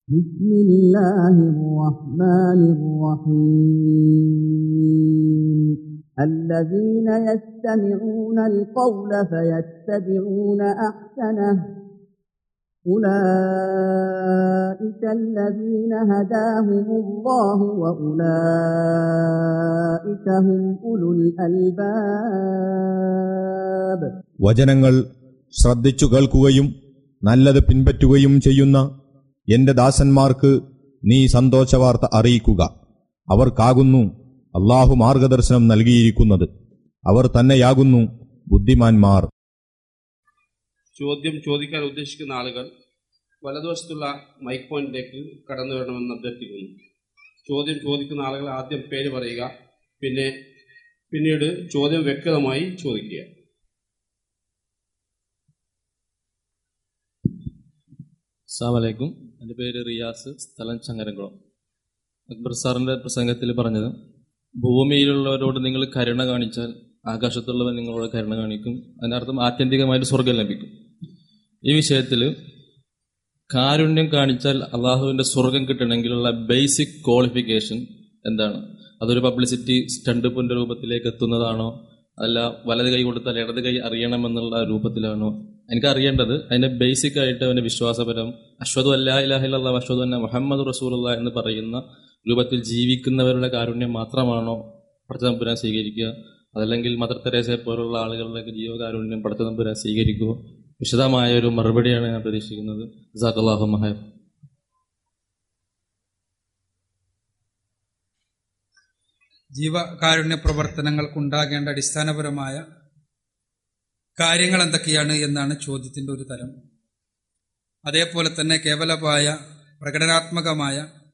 بسم الله الرحمن الرحيم الذين يستمعون القول فيتبعون أحسنه أولئك الذين هداهم الله وأولئك هم أولو الألباب വചനങ്ങൾ ശ്രദ്ധിച്ചു കേൾക്കുകയും നല്ലത് പിൻപറ്റുകയും ചെയ്യുന്ന എന്റെ ദാസന്മാർക്ക് നീ സന്തോഷവാർത്ത അറിയിക്കുക അവർക്കാകുന്നു അള്ളാഹു മാർഗദർശനം നൽകിയിരിക്കുന്നത് അവർ തന്നെയാകുന്നു ബുദ്ധിമാന്മാർ ചോദ്യം ചോദിക്കാൻ ഉദ്ദേശിക്കുന്ന ആളുകൾ വലതുവശത്തുള്ള മൈക്ക് പോയിന്റിലേക്ക് കടന്നു വരണമെന്ന് അഭ്യർത്ഥിക്കുന്നു ചോദ്യം ചോദിക്കുന്ന ആളുകൾ ആദ്യം പേര് പറയുക പിന്നെ പിന്നീട് ചോദ്യം വ്യക്തമായി ചോദിക്കുക അസ്സാമലൈക്കും എൻ്റെ പേര് റിയാസ് സ്ഥലം ചങ്ങരംകുളം അക്ബർ സാറിൻ്റെ പ്രസംഗത്തിൽ പറഞ്ഞത് ഭൂമിയിലുള്ളവരോട് നിങ്ങൾ കരുണ കാണിച്ചാൽ ആകാശത്തുള്ളവൻ നിങ്ങളോട് കരുണ കാണിക്കും അതിനർത്ഥം ആത്യന്തികമായിട്ട് സ്വർഗം ലഭിക്കും ഈ വിഷയത്തിൽ കാരുണ്യം കാണിച്ചാൽ അള്ളാഹുവിൻ്റെ സ്വർഗം കിട്ടണമെങ്കിലുള്ള ബേസിക് ക്വാളിഫിക്കേഷൻ എന്താണ് അതൊരു പബ്ലിസിറ്റി സ്റ്റണ്ട് രൂപത്തിലേക്ക് എത്തുന്നതാണോ അല്ല വലത് കൈ കൊടുത്താൽ ഇടത് കൈ അറിയണമെന്നുള്ള രൂപത്തിലാണോ എനിക്ക് അറിയേണ്ടത് അതിന്റെ ബേസിക് ആയിട്ട് അവന്റെ വിശ്വാസപരം അശ്വതു അല്ലാ ഇലാഹില്ല അശ്വതു അന്ന മുഹമ്മദ് റസൂലുള്ള എന്ന് പറയുന്ന രൂപത്തിൽ ജീവിക്കുന്നവരുടെ കാരുണ്യം മാത്രമാണോ പടച്ചതമ്പുരാൻ സ്വീകരിക്കുക അതല്ലെങ്കിൽ മദർ തെരേസയെ പോലുള്ള ആളുകളുടെ ജീവകാരുണ്യം പടച്ചതമ്പുരാൻ സ്വീകരിക്കുമോ വിശദമായ ഒരു മറുപടിയാണ് ഞാൻ പ്രതീക്ഷിക്കുന്നത് ജസാഖല്ലാഹു മഹബ് ജീവകാരുണ്യ പ്രവർത്തനങ്ങൾക്കുണ്ടാകേണ്ട അടിസ്ഥാനപരമായ കാര്യങ്ങൾ എന്തൊക്കെയാണ് എന്നാണ് ചോദ്യത്തിന്റെ ഒരു തരം അതേപോലെ തന്നെ കേവലമായ പ്രകടനാത്മകമായ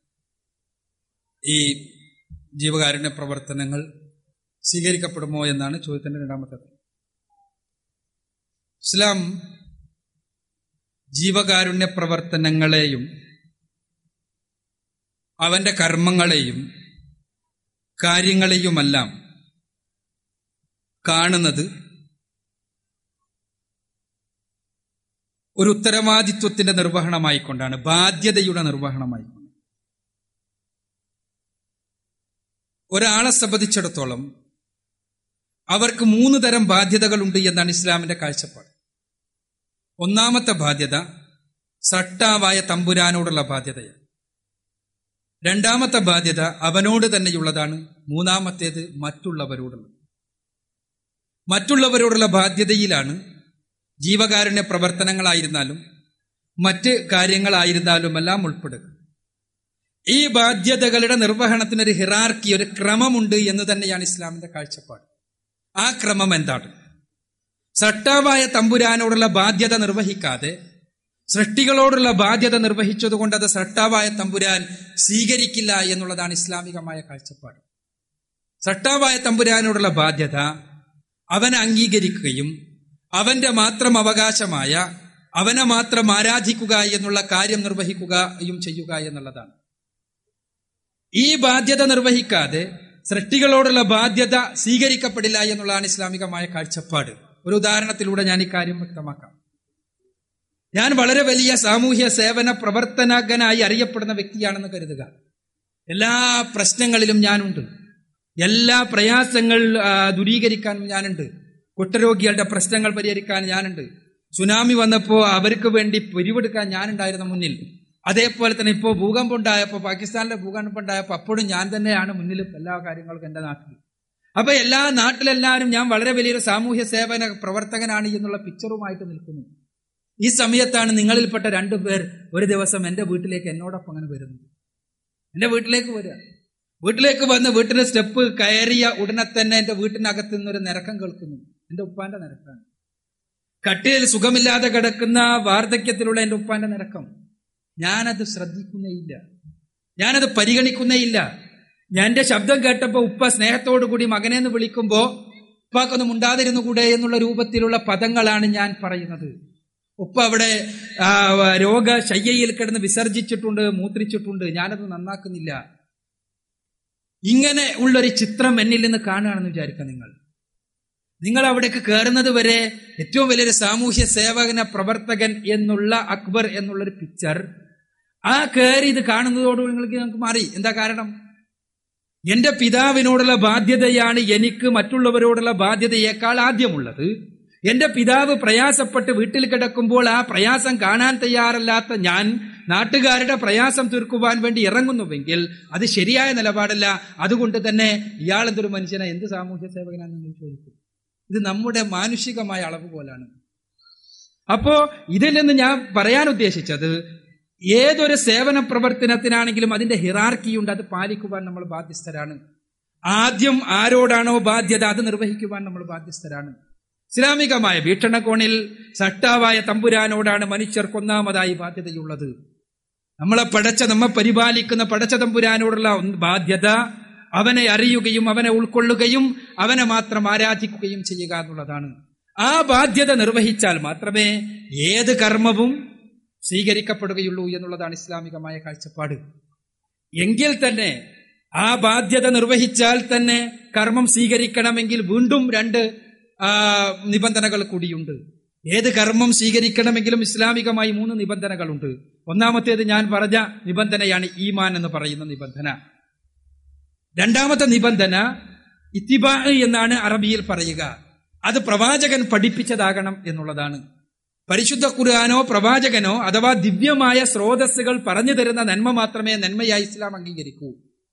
ഈ ജീവകാരുണ്യ പ്രവർത്തനങ്ങൾ സ്വീകരിക്കപ്പെടുമോ എന്നാണ് ചോദ്യത്തിന്റെ രണ്ടാമത്തെ തരം ഇസ്ലാം ജീവകാരുണ്യ പ്രവർത്തനങ്ങളെയും അവന്റെ കർമ്മങ്ങളെയും കാര്യങ്ങളെയുമെല്ലാം കാണുന്നത് ഒരു ഉത്തരവാദിത്വത്തിന്റെ നിർവഹണമായിക്കൊണ്ടാണ് ബാധ്യതയുടെ നിർവഹണമായിക്കൊണ്ട് ഒരാളെ സംബന്ധിച്ചിടത്തോളം അവർക്ക് മൂന്ന് തരം ബാധ്യതകളുണ്ട് എന്നാണ് ഇസ്ലാമിന്റെ കാഴ്ചപ്പാട് ഒന്നാമത്തെ ബാധ്യത സട്ടാവായ തമ്പുരാനോടുള്ള ബാധ്യതയാണ് രണ്ടാമത്തെ ബാധ്യത അവനോട് തന്നെയുള്ളതാണ് മൂന്നാമത്തേത് മറ്റുള്ളവരോടുള്ളത് മറ്റുള്ളവരോടുള്ള ബാധ്യതയിലാണ് ജീവകാരുണ്യ പ്രവർത്തനങ്ങളായിരുന്നാലും മറ്റ് കാര്യങ്ങളായിരുന്നാലുമെല്ലാം ഉൾപ്പെടുക ഈ ബാധ്യതകളുടെ നിർവഹണത്തിന് ഒരു ഹിറാർക്കി ഒരു ക്രമമുണ്ട് എന്ന് തന്നെയാണ് ഇസ്ലാമിന്റെ കാഴ്ചപ്പാട് ആ ക്രമം എന്താണ് സട്ടാവായ തമ്പുരാനോടുള്ള ബാധ്യത നിർവഹിക്കാതെ സൃഷ്ടികളോടുള്ള ബാധ്യത നിർവഹിച്ചതുകൊണ്ട് അത് സട്ടാവായ തമ്പുരാൻ സ്വീകരിക്കില്ല എന്നുള്ളതാണ് ഇസ്ലാമികമായ കാഴ്ചപ്പാട് സട്ടാവായ തമ്പുരാനോടുള്ള ബാധ്യത അവൻ അംഗീകരിക്കുകയും അവന്റെ മാത്രം അവകാശമായ അവനെ മാത്രം ആരാധിക്കുക എന്നുള്ള കാര്യം നിർവഹിക്കുകയും ചെയ്യുക എന്നുള്ളതാണ് ഈ ബാധ്യത നിർവഹിക്കാതെ സൃഷ്ടികളോടുള്ള ബാധ്യത സ്വീകരിക്കപ്പെടില്ല എന്നുള്ളതാണ് ഇസ്ലാമികമായ കാഴ്ചപ്പാട് ഒരു ഉദാഹരണത്തിലൂടെ ഞാൻ ഈ കാര്യം വ്യക്തമാക്കാം ഞാൻ വളരെ വലിയ സാമൂഹ്യ സേവന പ്രവർത്തനകനായി അറിയപ്പെടുന്ന വ്യക്തിയാണെന്ന് കരുതുക എല്ലാ പ്രശ്നങ്ങളിലും ഞാനുണ്ട് എല്ലാ പ്രയാസങ്ങൾ ആ, ദൂരീകരിക്കാനും ഞാനുണ്ട് കുഷ്ഠരോഗികളുടെ പ്രശ്നങ്ങൾ പരിഹരിക്കാൻ ഞാനുണ്ട് സുനാമി വന്നപ്പോൾ അവർക്ക് വേണ്ടി പിരിവെടുക്കാൻ ഞാനുണ്ടായിരുന്ന മുന്നിൽ അതേപോലെ തന്നെ ഇപ്പോൾ ഭൂകമ്പം ഉണ്ടായപ്പോൾ പാകിസ്ഥാനിലെ ഭൂകമ്പം ഉണ്ടായപ്പോൾ അപ്പോഴും ഞാൻ തന്നെയാണ് മുന്നിൽ എല്ലാ കാര്യങ്ങൾക്കും എൻ്റെ നാട്ടിൽ അപ്പൊ എല്ലാ നാട്ടിലെല്ലാവരും ഞാൻ വളരെ വലിയൊരു സാമൂഹ്യ സേവന പ്രവർത്തകനാണ് എന്നുള്ള പിക്ചറുമായിട്ട് നിൽക്കുന്നു ഈ സമയത്താണ് നിങ്ങളിൽപ്പെട്ട രണ്ടു പേർ ഒരു ദിവസം എൻ്റെ വീട്ടിലേക്ക് എന്നോടൊപ്പം അങ്ങനെ വരുന്നത് എൻ്റെ വീട്ടിലേക്ക് വരിക വീട്ടിലേക്ക് വന്ന് വീട്ടിലെ സ്റ്റെപ്പ് കയറിയ ഉടനെ തന്നെ എൻ്റെ വീട്ടിനകത്ത് നിന്നൊരു നിരക്കം കേൾക്കുന്നു എൻ്റെ ഉപ്പാന്റെ നിരക്കാണ് കട്ടിലിൽ സുഖമില്ലാതെ കിടക്കുന്ന വാർദ്ധക്യത്തിലുള്ള എൻ്റെ ഉപ്പാന്റെ നിരക്കം ഞാനത് ശ്രദ്ധിക്കുന്നേയില്ല ഞാനത് പരിഗണിക്കുന്നേയില്ല ഞാൻ എൻ്റെ ശബ്ദം കേട്ടപ്പോൾ ഉപ്പ സ്നേഹത്തോടു കൂടി മകനെ എന്ന് വിളിക്കുമ്പോൾ ഉപ്പാക്കൊന്നും ഉണ്ടാതിരുന്നു കൂടെ എന്നുള്ള രൂപത്തിലുള്ള പദങ്ങളാണ് ഞാൻ പറയുന്നത് ഉപ്പ അവിടെ ആ, രോഗശയ്യയിൽ കിടന്ന് വിസർജിച്ചിട്ടുണ്ട് മൂത്രിച്ചിട്ടുണ്ട് ഞാനത് നന്നാക്കുന്നില്ല ഇങ്ങനെ ഉള്ളൊരു ചിത്രം എന്നിൽ നിന്ന് കാണുകയാണെന്ന് വിചാരിക്കുക നിങ്ങൾ നിങ്ങൾ അവിടേക്ക് കയറുന്നത് വരെ ഏറ്റവും വലിയൊരു സാമൂഹ്യ സേവകന പ്രവർത്തകൻ എന്നുള്ള അക്ബർ എന്നുള്ളൊരു പിക്ചർ ആ കയറി ഇത് കാണുന്നതോടുകൂടി നിങ്ങൾക്ക് നമുക്ക് മാറി എന്താ കാരണം എന്റെ പിതാവിനോടുള്ള ബാധ്യതയാണ് എനിക്ക് മറ്റുള്ളവരോടുള്ള ബാധ്യതയേക്കാൾ ആദ്യമുള്ളത് എന്റെ പിതാവ് പ്രയാസപ്പെട്ട് വീട്ടിൽ കിടക്കുമ്പോൾ ആ പ്രയാസം കാണാൻ തയ്യാറല്ലാത്ത ഞാൻ നാട്ടുകാരുടെ പ്രയാസം തീർക്കുവാൻ വേണ്ടി ഇറങ്ങുന്നുവെങ്കിൽ അത് ശരിയായ നിലപാടല്ല അതുകൊണ്ട് തന്നെ ഇയാൾ എന്തൊരു മനുഷ്യനെ എന്ത് സാമൂഹ്യ സേവകനാണെന്ന് നിങ്ങൾ ചോദിക്കും ഇത് നമ്മുടെ മാനുഷികമായ അളവ് പോലാണ് അപ്പോ ഇതിൽ നിന്ന് ഞാൻ പറയാൻ ഉദ്ദേശിച്ചത് ഏതൊരു സേവന പ്രവർത്തനത്തിനാണെങ്കിലും അതിന്റെ ഹിറാർക്കിയുണ്ട് അത് പാലിക്കുവാൻ നമ്മൾ ബാധ്യസ്ഥരാണ് ആദ്യം ആരോടാണോ ബാധ്യത അത് നിർവഹിക്കുവാൻ നമ്മൾ ബാധ്യസ്ഥരാണ് ഇസ്ലാമികമായ വീക്ഷണകോണിൽ സട്ടാവായ തമ്പുരാനോടാണ് മനുഷ്യർക്ക് ഒന്നാമതായി ബാധ്യതയുള്ളത് നമ്മളെ പടച്ച നമ്മെ പരിപാലിക്കുന്ന പടച്ച തമ്പുരാനോടുള്ള ഒന്ന് ബാധ്യത അവനെ അറിയുകയും അവനെ ഉൾക്കൊള്ളുകയും അവനെ മാത്രം ആരാധിക്കുകയും ചെയ്യുക എന്നുള്ളതാണ് ആ ബാധ്യത നിർവഹിച്ചാൽ മാത്രമേ ഏത് കർമ്മവും സ്വീകരിക്കപ്പെടുകയുള്ളൂ എന്നുള്ളതാണ് ഇസ്ലാമികമായ കാഴ്ചപ്പാട് എങ്കിൽ തന്നെ ആ ബാധ്യത നിർവഹിച്ചാൽ തന്നെ കർമ്മം സ്വീകരിക്കണമെങ്കിൽ വീണ്ടും രണ്ട് ആ, നിബന്ധനകൾ കൂടിയുണ്ട് ഏത് കർമ്മം സ്വീകരിക്കണമെങ്കിലും ഇസ്ലാമികമായി മൂന്ന് നിബന്ധനകളുണ്ട് ഒന്നാമത്തേത് ഞാൻ പറഞ്ഞ നിബന്ധനയാണ് ഈമാൻ എന്ന് പറയുന്ന നിബന്ധന രണ്ടാമത്തെ നിബന്ധന ഇത്തിബാ എന്നാണ് അറബിയിൽ പറയുക അത് പ്രവാചകൻ പഠിപ്പിച്ചതാകണം എന്നുള്ളതാണ് പരിശുദ്ധ ഖുർആാനോ പ്രവാചകനോ അഥവാ ദിവ്യമായ സ്രോതസ്സുകൾ പറഞ്ഞു തരുന്ന നന്മ മാത്രമേ നന്മയായി ഇസ്ലാം അംഗീകരിക്കൂ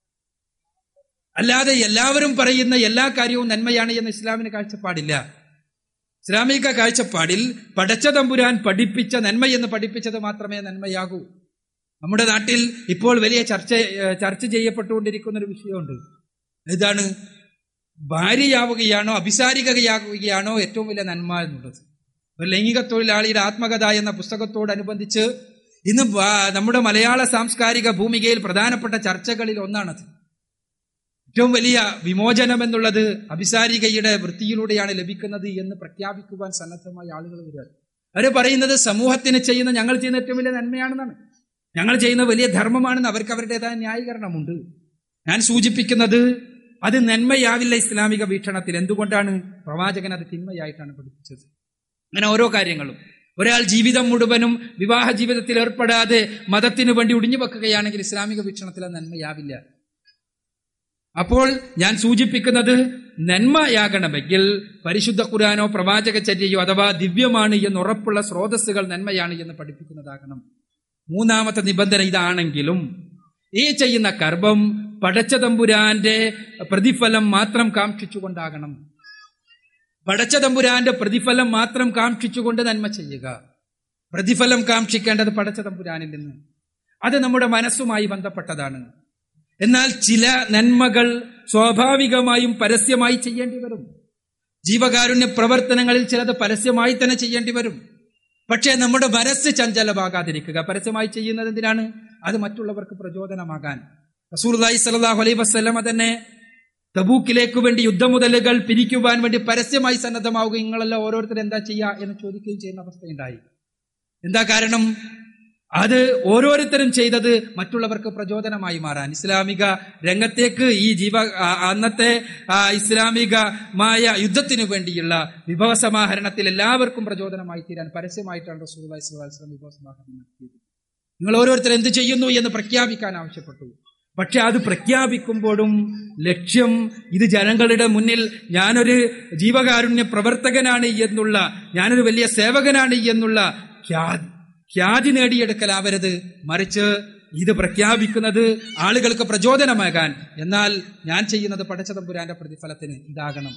അല്ലാതെ എല്ലാവരും പറയുന്ന എല്ലാ കാര്യവും നന്മയാണ് എന്ന് ഇസ്ലാമിന് കാഴ്ചപ്പാടില്ല ഇസ്ലാമിക കാഴ്ചപ്പാടിൽ പടച്ച തമ്പുരാൻ പഠിപ്പിച്ച നന്മ എന്ന് പഠിപ്പിച്ചത് മാത്രമേ നന്മയാകൂ നമ്മുടെ നാട്ടിൽ ഇപ്പോൾ വലിയ ചർച്ച ഏഹ് ചർച്ച ചെയ്യപ്പെട്ടുകൊണ്ടിരിക്കുന്ന ഒരു വിഷയമുണ്ട് ഇതാണ് ഭാര്യയാവുകയാണോ അഭിസാരികയാവുകയാണോ ഏറ്റവും വലിയ നന്മ എന്നുള്ളത് ഒരു ലൈംഗിക തൊഴിലാളിയുടെ ആത്മകഥ എന്ന പുസ്തകത്തോടനുബന്ധിച്ച് ഇന്ന് വാ- നമ്മുടെ മലയാള സാംസ്കാരിക ഭൂമികയിൽ പ്രധാനപ്പെട്ട ചർച്ചകളിൽ ഒന്നാണത് ഏറ്റവും വലിയ വിമോചനം എന്നുള്ളത് അഭിസാരികയുടെ വൃത്തിയിലൂടെയാണ് ലഭിക്കുന്നത് എന്ന് പ്രഖ്യാപിക്കുവാൻ സന്നദ്ധമായ ആളുകൾ വരിക അവർ പറയുന്നത് സമൂഹത്തിന് ചെയ്യുന്ന ഞങ്ങൾ ചെയ്യുന്ന ഏറ്റവും വലിയ നന്മയാണെന്നാണ് ഞങ്ങൾ ചെയ്യുന്ന വലിയ ധർമ്മമാണെന്ന് അവർക്ക് അവരുടേതായ ന്യായീകരണമുണ്ട് ഞാൻ സൂചിപ്പിക്കുന്നത് അത് നന്മയാവില്ല ഇസ്ലാമിക വീക്ഷണത്തിൽ എന്തുകൊണ്ടാണ് പ്രവാചകൻ അത് തിന്മയായിട്ടാണ് പഠിപ്പിച്ചത് അങ്ങനെ ഓരോ കാര്യങ്ങളും ഒരാൾ ജീവിതം മുഴുവനും വിവാഹ ജീവിതത്തിൽ ഏർപ്പെടാതെ മതത്തിനു വേണ്ടി ഒടിഞ്ഞു വെക്കുകയാണെങ്കിൽ ഇസ്ലാമിക വീക്ഷണത്തിൽ അത് നന്മയാവില്ല അപ്പോൾ ഞാൻ സൂചിപ്പിക്കുന്നത് നന്മയാകണമെങ്കിൽ പരിശുദ്ധ ഖുരാനോ പ്രവാചക ചര്യയോ അഥവാ ദിവ്യമാണ് എന്ന് ഉറപ്പുള്ള സ്രോതസ്സുകൾ നന്മയാണ് എന്ന് പഠിപ്പിക്കുന്നതാകണം മൂന്നാമത്തെ നിബന്ധന ഇതാണെങ്കിലും ഈ ചെയ്യുന്ന കർമ്മം പടച്ചതമ്പുരാന്റെ പ്രതിഫലം മാത്രം കാക്ഷിച്ചുകൊണ്ടാകണം പടച്ചതമ്പുരാന്റെ പ്രതിഫലം മാത്രം കാക്ഷിച്ചുകൊണ്ട് നന്മ ചെയ്യുക പ്രതിഫലം കാക്ഷിക്കേണ്ടത് പടച്ചതമ്പുരാനിൽ നിന്ന് അത് നമ്മുടെ മനസ്സുമായി ബന്ധപ്പെട്ടതാണ് എന്നാൽ ചില നന്മകൾ സ്വാഭാവികമായും പരസ്യമായി ചെയ്യേണ്ടി വരും ജീവകാരുണ്യ പ്രവർത്തനങ്ങളിൽ ചിലത് പരസ്യമായി തന്നെ ചെയ്യേണ്ടി വരും പക്ഷേ നമ്മുടെ മനസ്സ് ചഞ്ചലമാകാതിരിക്കുക പരസ്യമായി ചെയ്യുന്നത് എന്തിനാണ് അത് മറ്റുള്ളവർക്ക് പ്രചോദനമാകാൻ റസൂർദായി സലാഹു അലൈ വസ്ലമ തന്നെ തബൂക്കിലേക്ക് വേണ്ടി യുദ്ധമുതലുകൾ പിരിക്കുവാൻ വേണ്ടി പരസ്യമായി സന്നദ്ധമാവുകയും നിങ്ങളെല്ലാം ഓരോരുത്തർ എന്താ ചെയ്യുക എന്ന് ചോദിക്കുകയും ചെയ്യുന്ന അവസ്ഥയുണ്ടായി എന്താ കാരണം അത് ഓരോരുത്തരും ചെയ്തത് മറ്റുള്ളവർക്ക് പ്രചോദനമായി മാറാൻ ഇസ്ലാമിക രംഗത്തേക്ക് ഈ ജീവ ആ, അന്നത്തെ ആ, ഇസ്ലാമികമായ യുദ്ധത്തിനു വേണ്ടിയുള്ള വിഭവ സമാഹരണത്തിൽ എല്ലാവർക്കും പ്രചോദനമായി തീരാൻ പരസ്യമായിട്ടാണ് റസൂൽ വസ്ലം വിഭവ സമാഹരണം നടത്തിയത് നിങ്ങൾ ഓരോരുത്തർ എന്ത് ചെയ്യുന്നു എന്ന് പ്രഖ്യാപിക്കാൻ ആവശ്യപ്പെട്ടു പക്ഷെ അത് പ്രഖ്യാപിക്കുമ്പോഴും ലക്ഷ്യം ഇത് ജനങ്ങളുടെ മുന്നിൽ ഞാനൊരു ജീവകാരുണ്യ പ്രവർത്തകനാണ് എന്നുള്ള ഞാനൊരു വലിയ സേവകനാണ് എന്നുള്ള ഖ്യാതി ഖ്യാതി നേടിയെടുക്കലാവരുത് മറിച്ച് ഇത് പ്രഖ്യാപിക്കുന്നത് ആളുകൾക്ക് പ്രചോദനമാകാൻ എന്നാൽ ഞാൻ ചെയ്യുന്നത് പടച്ചതമ്പുരാന്റെ പ്രതിഫലത്തിന് ഇതാകണം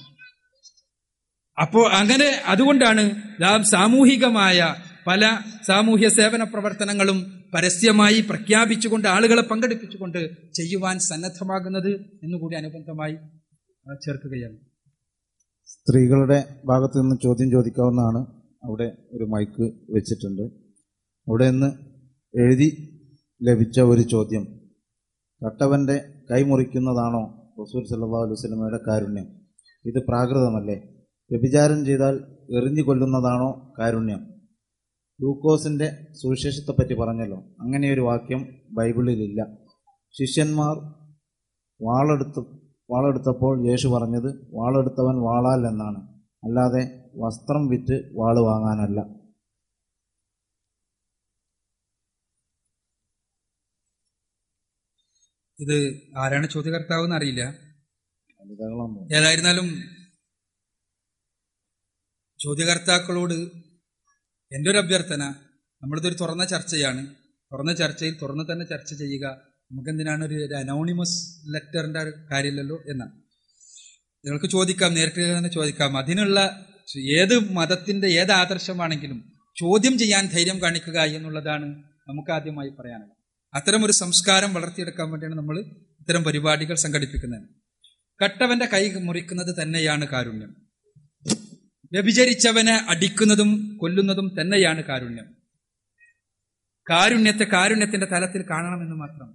അപ്പോ അങ്ങനെ അതുകൊണ്ടാണ് നാം സാമൂഹികമായ പല സാമൂഹ്യ സേവന പ്രവർത്തനങ്ങളും പരസ്യമായി പ്രഖ്യാപിച്ചുകൊണ്ട് ആളുകളെ പങ്കെടുപ്പിച്ചുകൊണ്ട് ചെയ്യുവാൻ സന്നദ്ധമാകുന്നത് എന്നുകൂടി അനുബന്ധമായി ആ, ചേർക്കുകയാണ് സ്ത്രീകളുടെ ഭാഗത്ത് നിന്ന് ചോദ്യം ചോദിക്കാവുന്നതാണ് അവിടെ ഒരു മൈക്ക് വെച്ചിട്ടുണ്ട് അവിടെ നിന്ന് എഴുതി ലഭിച്ച ഒരു ചോദ്യം കട്ടവന്റെ കൈമുറിക്കുന്നതാണോ റസൂൽ സല്ലാ അലൈഹി സ്വലമയുടെ കാരുണ്യം ഇത് പ്രാകൃതമല്ലേ വ്യഭിചാരം ചെയ്താൽ എറിഞ്ഞു കൊല്ലുന്നതാണോ കാരുണ്യം ലൂക്കോസിന്റെ സുവിശേഷത്തെപ്പറ്റി പറഞ്ഞല്ലോ അങ്ങനെയൊരു വാക്യം ബൈബിളിലില്ല ശിഷ്യന്മാർ വാളെടുത്ത് വാളെടുത്തപ്പോൾ യേശു പറഞ്ഞത് വാളെടുത്തവൻ വാളാൽ എന്നാണ് അല്ലാതെ വസ്ത്രം വിറ്റ് വാള് വാങ്ങാനല്ല ഇത് ആരാണ് ചോദ്യകർത്താവ് എന്ന് അറിയില്ല വനിതകളാണ് ഏതായിരുന്നാലും ചോദ്യകർത്താക്കളോട് എൻ്റെ ഒരു അഭ്യർത്ഥന നമ്മളിതൊരു തുറന്ന ചർച്ചയാണ് തുറന്ന ചർച്ചയിൽ തുറന്ന് തന്നെ ചർച്ച ചെയ്യുക നമുക്കെന്തിനാണ് ഒരു ഒരു അനോണിമസ് ലെറ്ററിന്റെ ഒരു കാര്യമില്ലല്ലോ എന്നാണ് നിങ്ങൾക്ക് ചോദിക്കാം നേരിട്ട് തന്നെ ചോദിക്കാം അതിനുള്ള ഏത് മതത്തിന്റെ ഏത് ആദർശമാണെങ്കിലും ചോദ്യം ചെയ്യാൻ ധൈര്യം കാണിക്കുക എന്നുള്ളതാണ് നമുക്ക് ആദ്യമായി പറയാനുള്ളത് അത്തരം ഒരു സംസ്കാരം വളർത്തിയെടുക്കാൻ വേണ്ടിയാണ് നമ്മൾ ഇത്തരം പരിപാടികൾ സംഘടിപ്പിക്കുന്നത് കട്ടവന്റെ കൈ മുറിക്കുന്നത് തന്നെയാണ് കാരുണ്യം വ്യഭിചരിച്ചവനെ അടിക്കുന്നതും കൊല്ലുന്നതും തന്നെയാണ് കാരുണ്യം കാരുണ്യത്തെ കാരുണ്യത്തിന്റെ തലത്തിൽ കാണണമെന്ന് മാത്രം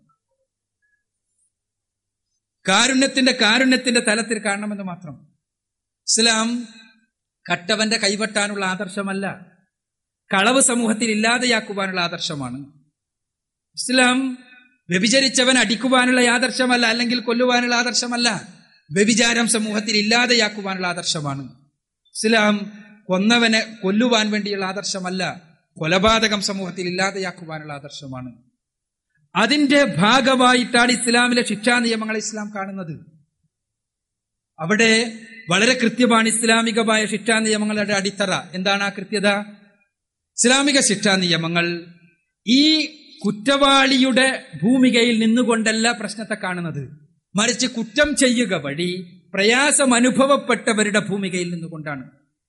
കാരുണ്യത്തിന്റെ കാരുണ്യത്തിന്റെ തലത്തിൽ കാണണമെന്ന് മാത്രം ഇസ്ലാം കട്ടവന്റെ കൈവട്ടാനുള്ള ആദർശമല്ല കളവ് സമൂഹത്തിൽ ഇല്ലാതെയാക്കുവാനുള്ള ആദർശമാണ് ഇസ്ലാം വ്യഭിചരിച്ചവൻ അടിക്കുവാനുള്ള ആദർശമല്ല അല്ലെങ്കിൽ കൊല്ലുവാനുള്ള ആദർശമല്ല വ്യഭിചാരം സമൂഹത്തിൽ ഇല്ലാതെയാക്കുവാനുള്ള ആദർശമാണ് ഇസ്ലാം കൊന്നവനെ കൊല്ലുവാൻ വേണ്ടിയുള്ള ആദർശമല്ല കൊലപാതകം സമൂഹത്തിൽ ഇല്ലാതെയാക്കുവാനുള്ള ആദർശമാണ് അതിന്റെ ഭാഗമായിട്ടാണ് ഇസ്ലാമിലെ ശിക്ഷാ നിയമങ്ങൾ ഇസ്ലാം കാണുന്നത് അവിടെ വളരെ കൃത്യമാണ് ഇസ്ലാമികമായ ശിക്ഷാ നിയമങ്ങളുടെ അടിത്തറ എന്താണ് ആ കൃത്യത ഇസ്ലാമിക ശിക്ഷാ നിയമങ്ങൾ ഈ കുറ്റവാളിയുടെ ഭൂമികയിൽ നിന്നുകൊണ്ടല്ല പ്രശ്നത്തെ കാണുന്നത് മറിച്ച് കുറ്റം ചെയ്യുക വഴി പ്രയാസം അനുഭവപ്പെട്ടവരുടെ ഭൂമികയിൽ നിന്നുകൊണ്ടാണ്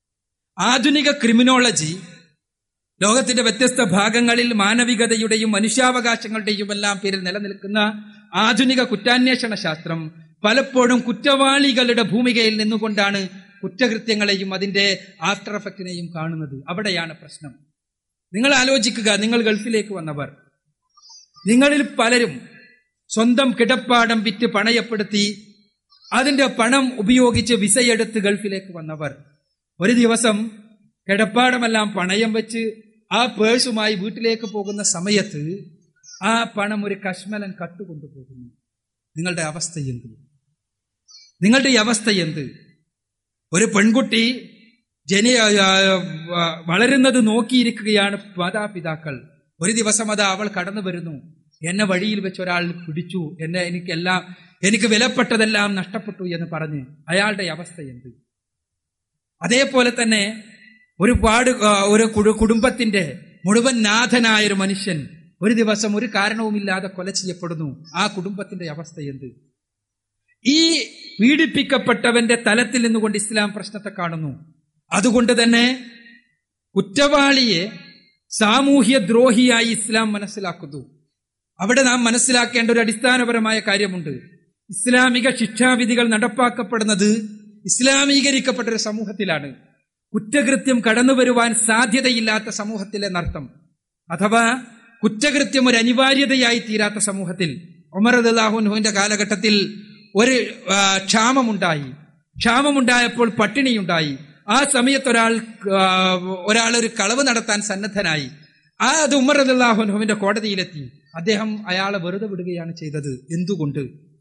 ആധുനിക ക്രിമിനോളജി ലോകത്തിന്റെ വ്യത്യസ്ത ഭാഗങ്ങളിൽ മാനവികതയുടെയും മനുഷ്യാവകാശങ്ങളുടെയും എല്ലാം പേരിൽ നിലനിൽക്കുന്ന ആധുനിക കുറ്റാന്വേഷണ ശാസ്ത്രം പലപ്പോഴും കുറ്റവാളികളുടെ ഭൂമികയിൽ നിന്നുകൊണ്ടാണ് കുറ്റകൃത്യങ്ങളെയും അതിന്റെ ആഫ്റ്റർ എഫക്റ്റിനെയും കാണുന്നത് അവിടെയാണ് പ്രശ്നം നിങ്ങൾ ആലോചിക്കുക നിങ്ങൾ ഗൾഫിലേക്ക് വന്നവർ നിങ്ങളിൽ പലരും സ്വന്തം കിടപ്പാടം വിറ്റ് പണയപ്പെടുത്തി അതിന്റെ പണം ഉപയോഗിച്ച് വിസയെടുത്ത് ഗൾഫിലേക്ക് വന്നവർ ഒരു ദിവസം കിടപ്പാടമെല്ലാം പണയം വെച്ച് ആ പേഴ്സുമായി വീട്ടിലേക്ക് പോകുന്ന സമയത്ത് ആ പണം ഒരു കശ്മലൻ കട്ടുകൊണ്ടുപോകുന്നു നിങ്ങളുടെ അവസ്ഥ എന്ത് നിങ്ങളുടെ ഈ അവസ്ഥ എന്ത് ഒരു പെൺകുട്ടി ജനി ആ, ആ, വളരുന്നത് നോക്കിയിരിക്കുകയാണ് മാതാപിതാക്കൾ ഒരു ദിവസം അത് അവൾ കടന്നു വരുന്നു എന്നെ വഴിയിൽ വെച്ച് ഒരാൾ പിടിച്ചു എന്നെ എനിക്കെല്ലാം എനിക്ക് വിലപ്പെട്ടതെല്ലാം നഷ്ടപ്പെട്ടു എന്ന് പറഞ്ഞ് അയാളുടെ അവസ്ഥ എന്ത് അതേപോലെ തന്നെ ഒരുപാട് ആ, ഒരു കുടു- കുടുംബത്തിന്റെ മുഴുവൻ നാഥനായ ഒരു മനുഷ്യൻ ഒരു ദിവസം ഒരു കാരണവുമില്ലാതെ കൊല ചെയ്യപ്പെടുന്നു ആ കുടുംബത്തിന്റെ അവസ്ഥ എന്ത് ഈ പീഡിപ്പിക്കപ്പെട്ടവന്റെ തലത്തിൽ നിന്നുകൊണ്ട് ഇസ്ലാം പ്രശ്നത്തെ കാണുന്നു അതുകൊണ്ട് തന്നെ കുറ്റവാളിയെ സാമൂഹ്യ ദ്രോഹിയായി ഇസ്ലാം മനസ്സിലാക്കുന്നു അവിടെ നാം മനസ്സിലാക്കേണ്ട ഒരു അടിസ്ഥാനപരമായ കാര്യമുണ്ട് ഇസ്ലാമിക ശിക്ഷാവിധികൾ നടപ്പാക്കപ്പെടുന്നത് ഇസ്ലാമീകരിക്കപ്പെട്ട ഒരു സമൂഹത്തിലാണ് കുറ്റകൃത്യം കടന്നു വരുവാൻ സാധ്യതയില്ലാത്ത സമൂഹത്തിലെ നർത്തം അഥവാ കുറ്റകൃത്യം ഒരു അനിവാര്യതയായി തീരാത്ത സമൂഹത്തിൽ ഉമർ അള്ളാഹുൻഹുവിന്റെ കാലഘട്ടത്തിൽ ഒരു ആ, ക്ഷാമമുണ്ടായി ക്ഷാമമുണ്ടായപ്പോൾ പട്ടിണിയുണ്ടായി ആ സമയത്ത് ഒരാൾ ആ, ഒരാൾ ഒരു കളവ് നടത്താൻ സന്നദ്ധനായി ആ അത് ഉമർ അള്ളാഹുൻഹുവിന്റെ കോടതിയിലെത്തി അദ്ദേഹം അയാളെ വെറുതെ വിടുകയാണ് ചെയ്തത് എന്തുകൊണ്ട്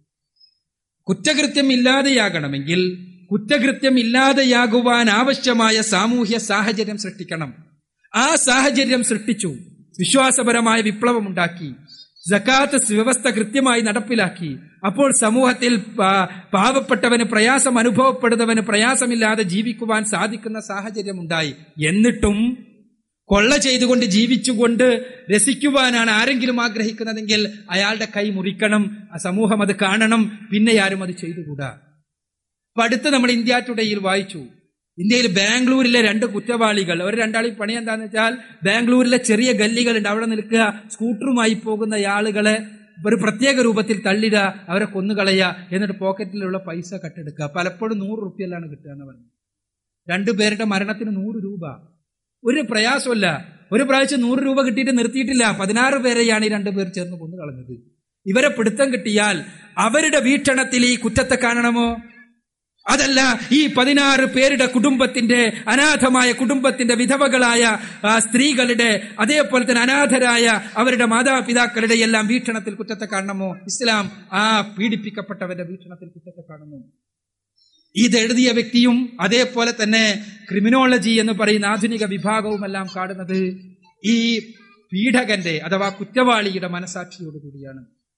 കുറ്റകൃത്യം ഇല്ലാതെയാകണമെങ്കിൽ കുറ്റകൃത്യം ഇല്ലാതെയാകുവാൻ ആവശ്യമായ സാമൂഹ്യ സാഹചര്യം സൃഷ്ടിക്കണം ആ സാഹചര്യം സൃഷ്ടിച്ചു വിശ്വാസപരമായ വിപ്ലവമുണ്ടാക്കി ജക്കാത്ത് വ്യവസ്ഥ കൃത്യമായി നടപ്പിലാക്കി അപ്പോൾ സമൂഹത്തിൽ പാ- പാവപ്പെട്ടവന് പ്രയാസം അനുഭവപ്പെടുന്നവന് പ്രയാസമില്ലാതെ ജീവിക്കുവാൻ സാധിക്കുന്ന സാഹചര്യം ഉണ്ടായി എന്നിട്ടും കൊള്ള ചെയ്തുകൊണ്ട് ജീവിച്ചുകൊണ്ട് രസിക്കുവാനാണ് ആരെങ്കിലും ആഗ്രഹിക്കുന്നതെങ്കിൽ അയാളുടെ കൈ മുറിക്കണം ആ സമൂഹം അത് കാണണം പിന്നെ ആരും അത് ചെയ്തുകൂടാ അപ്പൊ അടുത്ത് നമ്മൾ ഇന്ത്യ ടുഡേയിൽ വായിച്ചു ഇന്ത്യയിൽ ബാംഗ്ലൂരിലെ രണ്ട് കുറ്റവാളികൾ അവർ രണ്ടാളി പണി എന്താന്ന് വെച്ചാൽ ബാംഗ്ലൂരിലെ ചെറിയ ഗല്ലികളുണ്ട് അവിടെ നിൽക്കുക സ്കൂട്ടറുമായി പോകുന്ന ആളുകളെ ഒരു പ്രത്യേക രൂപത്തിൽ തള്ളിടുക അവരെ കൊന്നുകളയുക എന്നിട്ട് പോക്കറ്റിലുള്ള പൈസ കട്ടെടുക്കുക പലപ്പോഴും നൂറ് റുപ്യല്ലാണ് കിട്ടുക എന്ന് പറഞ്ഞു രണ്ടുപേരുടെ മരണത്തിന് നൂറ് രൂപ ഒരു പ്രയാസമല്ല ഒരു പ്രാവശ്യം നൂറ് രൂപ കിട്ടിയിട്ട് നിർത്തിയിട്ടില്ല പതിനാറ് പേരെയാണ് ഈ രണ്ടുപേർ ചേർന്ന് കൊന്നു കളഞ്ഞത് ഇവരെ പിടുത്തം കിട്ടിയാൽ അവരുടെ വീക്ഷണത്തിൽ ഈ കുറ്റത്തെ കാണണമോ അതല്ല ഈ പതിനാറ് പേരുടെ കുടുംബത്തിന്റെ അനാഥമായ കുടുംബത്തിന്റെ വിധവകളായ ആ, സ്ത്രീകളുടെ അതേപോലെ തന്നെ അനാഥരായ അവരുടെ മാതാപിതാക്കളുടെ എല്ലാം വീക്ഷണത്തിൽ കുറ്റത്തെ കാണണമോ ഇസ്ലാം ആ പീഡിപ്പിക്കപ്പെട്ടവരുടെ വീക്ഷണത്തിൽ കുറ്റത്തെ കാണുന്നു ഇത് എഴുതിയ വ്യക്തിയും അതേപോലെ തന്നെ ക്രിമിനോളജി എന്ന് പറയുന്ന ആധുനിക വിഭാഗവുമെല്ലാം കാണുന്നത് ഈ പീഡകന്റെ അഥവാ കുറ്റവാളിയുടെ മനസാക്ഷിയോട് കൂടിയാണ്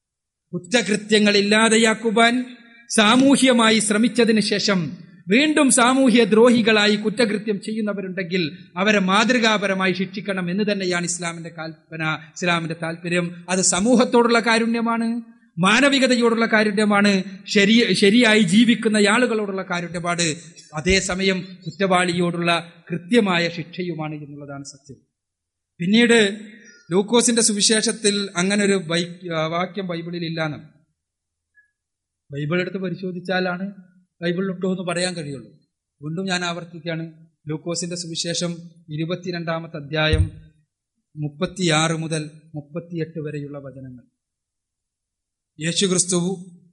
കുറ്റകൃത്യങ്ങൾ ഇല്ലാതെയാക്കുവാൻ സാമൂഹ്യമായി ശ്രമിച്ചതിന് ശേഷം വീണ്ടും സാമൂഹ്യ ദ്രോഹികളായി കുറ്റകൃത്യം ചെയ്യുന്നവരുണ്ടെങ്കിൽ അവരെ മാതൃകാപരമായി ശിക്ഷിക്കണം എന്ന് തന്നെയാണ് ഇസ്ലാമിന്റെ കൽപ്പന ഇസ്ലാമിന്റെ താല്പര്യം അത് സമൂഹത്തോടുള്ള കാരുണ്യമാണ് മാനവികതയോടുള്ള കാരുണ്യമാണ് ശരി ശരിയായി ജീവിക്കുന്ന ആളുകളോടുള്ള കാരുണ്യമാണ് അതേസമയം കുറ്റവാളിയോടുള്ള കൃത്യമായ ശിക്ഷയുമാണ് എന്നുള്ളതാണ് സത്യം പിന്നീട് ലൂക്കോസിന്റെ സുവിശേഷത്തിൽ അങ്ങനെ ഒരു ബൈ- ആ, വാക്യം ബൈബിളിൽ ഇല്ലാന്ന് ബൈബിൾ എടുത്ത് പരിശോധിച്ചാലാണ് ബൈബിളിലുണ്ടോ എന്ന് പറയാൻ കഴിയുള്ളൂ വീണ്ടും ഞാൻ ആവർത്തിക്കുകയാണ് ലൂക്കോസിന്റെ സുവിശേഷം ഇരുപത്തിരണ്ടാമത്തെ അധ്യായം മുപ്പത്തിയാറ് മുതൽ മുപ്പത്തിയെട്ട് വരെയുള്ള വചനങ്ങൾ യേശുക്രിസ്തു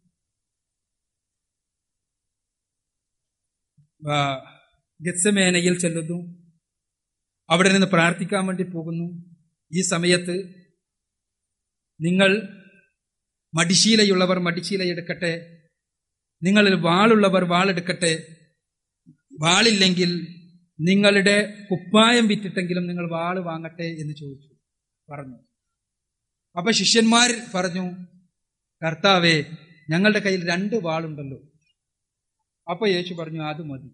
ആ, ഗത്സമേനയിൽ ചെല്ലുന്നു അവിടെ നിന്ന് പ്രാർത്ഥിക്കാൻ വേണ്ടി പോകുന്നു ഈ സമയത്ത് നിങ്ങൾ മടിശീലയുള്ളവർ മടിശീല എടുക്കട്ടെ നിങ്ങളിൽ വാളുള്ളവർ വാളെടുക്കട്ടെ വാളില്ലെങ്കിൽ നിങ്ങളുടെ കുപ്പായം വിറ്റിട്ടെങ്കിലും നിങ്ങൾ വാള് വാങ്ങട്ടെ എന്ന് ചോദിച്ചു പറഞ്ഞു അപ്പൊ ശിഷ്യന്മാർ പറഞ്ഞു കർത്താവേ ഞങ്ങളുടെ കയ്യിൽ രണ്ട് വാളുണ്ടല്ലോ അപ്പൊ യേശു പറഞ്ഞു അത് മതി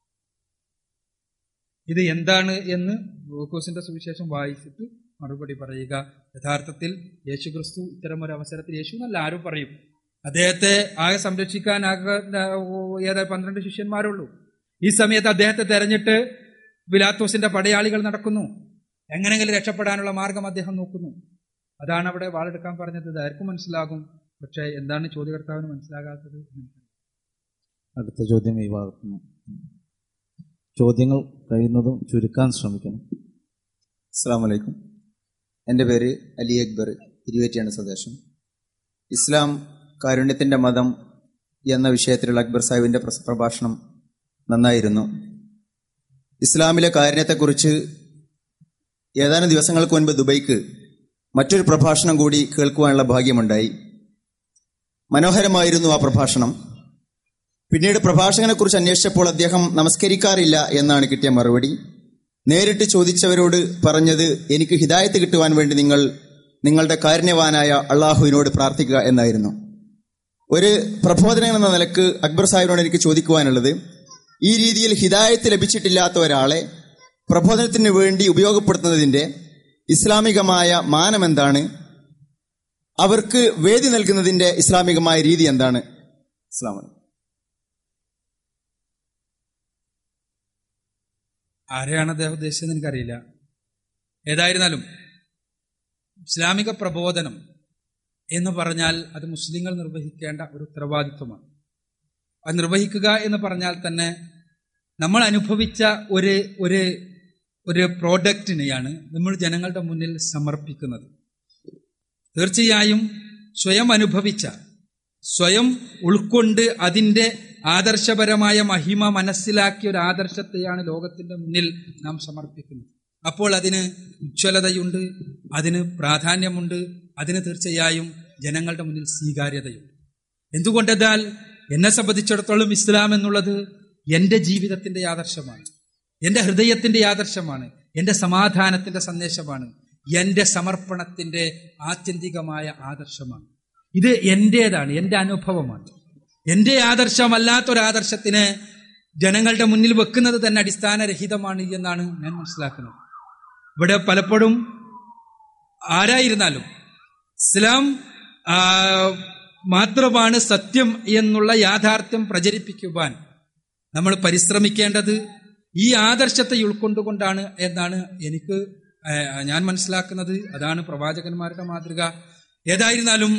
ഇത് എന്താണ് എന്ന് ലൂക്കോസിന്റെ സുവിശേഷം വായിച്ചിട്ട് മറുപടി പറയുക യഥാർത്ഥത്തിൽ യേശു ക്രിസ്തു ഇത്തരം ഒരു അവസരത്തിൽ യേശു എന്നല്ല ആരും പറയും അദ്ദേഹത്തെ ആകെ സംരക്ഷിക്കാൻ ആകെ ഏതാ പന്ത്രണ്ട് ശിഷ്യന്മാരുള്ളൂ ഈ സമയത്ത് അദ്ദേഹത്തെ തെരഞ്ഞിട്ട് ബിലാത്തോസിന്റെ പടയാളികൾ നടക്കുന്നു എങ്ങനെങ്കിലും രക്ഷപ്പെടാനുള്ള മാർഗം അദ്ദേഹം നോക്കുന്നു അതാണ് അവിടെ വാളെടുക്കാൻ പറഞ്ഞത് ഇത് ആർക്കും മനസ്സിലാകും പക്ഷേ എന്താണ് ചോദ്യകർത്താവിന് മനസ്സിലാകാത്തത് എന്ന് അടുത്ത ചോദ്യം ഈ ഭാഗത്തുനിന്ന് ചോദ്യങ്ങൾ കഴിയുന്നതും ചുരുക്കാൻ ശ്രമിക്കണം അസ്സാം വലൈക്കും എൻ്റെ പേര് അലി അക്ബർ ഇരുപറ്റിയാണ് സ്വദേശം ഇസ്ലാം കാരുണ്യത്തിൻ്റെ മതം എന്ന വിഷയത്തിലുള്ള അക്ബർ സാഹിബിൻ്റെ പ്രസ- പ്രഭാഷണം നന്നായിരുന്നു ഇസ്ലാമിലെ കാരുണ്യത്തെക്കുറിച്ച് ഏതാനും ദിവസങ്ങൾക്ക് മുൻപ് ദുബൈക്ക് മറ്റൊരു പ്രഭാഷണം കൂടി കേൾക്കുവാനുള്ള ഭാഗ്യമുണ്ടായി മനോഹരമായിരുന്നു ആ പ്രഭാഷണം പിന്നീട് പ്രഭാഷകനെക്കുറിച്ച് അന്വേഷിച്ചപ്പോൾ അദ്ദേഹം നമസ്കരിക്കാറില്ല എന്നാണ് കിട്ടിയ മറുപടി നേരിട്ട് ചോദിച്ചവരോട് പറഞ്ഞത് എനിക്ക് ഹിദായത്ത് കിട്ടുവാൻ വേണ്ടി നിങ്ങൾ നിങ്ങളുടെ കാരുണ്യവാനായ അള്ളാഹുവിനോട് പ്രാർത്ഥിക്കുക എന്നായിരുന്നു ഒരു പ്രബോധനം എന്ന നിലക്ക് അക്ബർ സാഹിബിനോട് എനിക്ക് ചോദിക്കുവാനുള്ളത് ഈ രീതിയിൽ ഹിദായത്ത് ലഭിച്ചിട്ടില്ലാത്ത ഒരാളെ പ്രബോധനത്തിന് വേണ്ടി ഉപയോഗപ്പെടുത്തുന്നതിന്റെ ഇസ്ലാമികമായ മാനം എന്താണ് അവർക്ക് വേദി നൽകുന്നതിന്റെ ഇസ്ലാമികമായ രീതി എന്താണ് ഇസ്ലാം ആരെയാണ് അദ്ദേഹം ഉദ്ദേശിച്ചത് എനിക്കറിയില്ല ഏതായിരുന്നാലും ഇസ്ലാമിക പ്രബോധനം എന്ന് പറഞ്ഞാൽ അത് മുസ്ലിങ്ങൾ നിർവഹിക്കേണ്ട ഒരു ഉത്തരവാദിത്വമാണ് അത് നിർവഹിക്കുക എന്ന് പറഞ്ഞാൽ തന്നെ നമ്മൾ അനുഭവിച്ച ഒരു ഒരു ഒരു പ്രോഡക്റ്റിനെയാണ് നമ്മൾ ജനങ്ങളുടെ മുന്നിൽ സമർപ്പിക്കുന്നത് തീർച്ചയായും സ്വയം അനുഭവിച്ച സ്വയം ഉൾക്കൊണ്ട് അതിൻ്റെ ആദർശപരമായ മഹിമ മനസ്സിലാക്കിയ ഒരു ആദർശത്തെയാണ് ലോകത്തിന്റെ മുന്നിൽ നാം സമർപ്പിക്കുന്നത് അപ്പോൾ അതിന് ഉജ്ജ്വലതയുണ്ട് അതിന് പ്രാധാന്യമുണ്ട് അതിന് തീർച്ചയായും ജനങ്ങളുടെ മുന്നിൽ സ്വീകാര്യതയുണ്ട് എന്തുകൊണ്ടെന്നാൽ എന്നെ സംബന്ധിച്ചിടത്തോളം ഇസ്ലാം എന്നുള്ളത് എൻ്റെ ജീവിതത്തിന്റെ ആദർശമാണ് എൻ്റെ ഹൃദയത്തിന്റെ ആദർശമാണ് എൻ്റെ സമാധാനത്തിന്റെ സന്ദേശമാണ് എൻ്റെ സമർപ്പണത്തിന്റെ ആത്യന്തികമായ ആദർശമാണ് ഇത് എൻ്റേതാണ് എൻ്റെ അനുഭവമാണ് എൻ്റെ ആദർശമല്ലാത്തൊരാദർശത്തിന് ജനങ്ങളുടെ മുന്നിൽ വെക്കുന്നത് തന്നെ അടിസ്ഥാനരഹിതമാണ് എന്നാണ് ഞാൻ മനസ്സിലാക്കുന്നത് ഇവിടെ പലപ്പോഴും ആരായിരുന്നാലും ഇസ്ലാം ആ, മാത്രമാണ് സത്യം എന്നുള്ള യാഥാർത്ഥ്യം പ്രചരിപ്പിക്കുവാൻ നമ്മൾ പരിശ്രമിക്കേണ്ടത് ഈ ആദർശത്തെ ഉൾക്കൊണ്ടുകൊണ്ടാണ് എന്നാണ് എനിക്ക് ആ, ഞാൻ മനസ്സിലാക്കുന്നത് അതാണ് പ്രവാചകന്മാരുടെ മാതൃക ഏതായിരുന്നാലും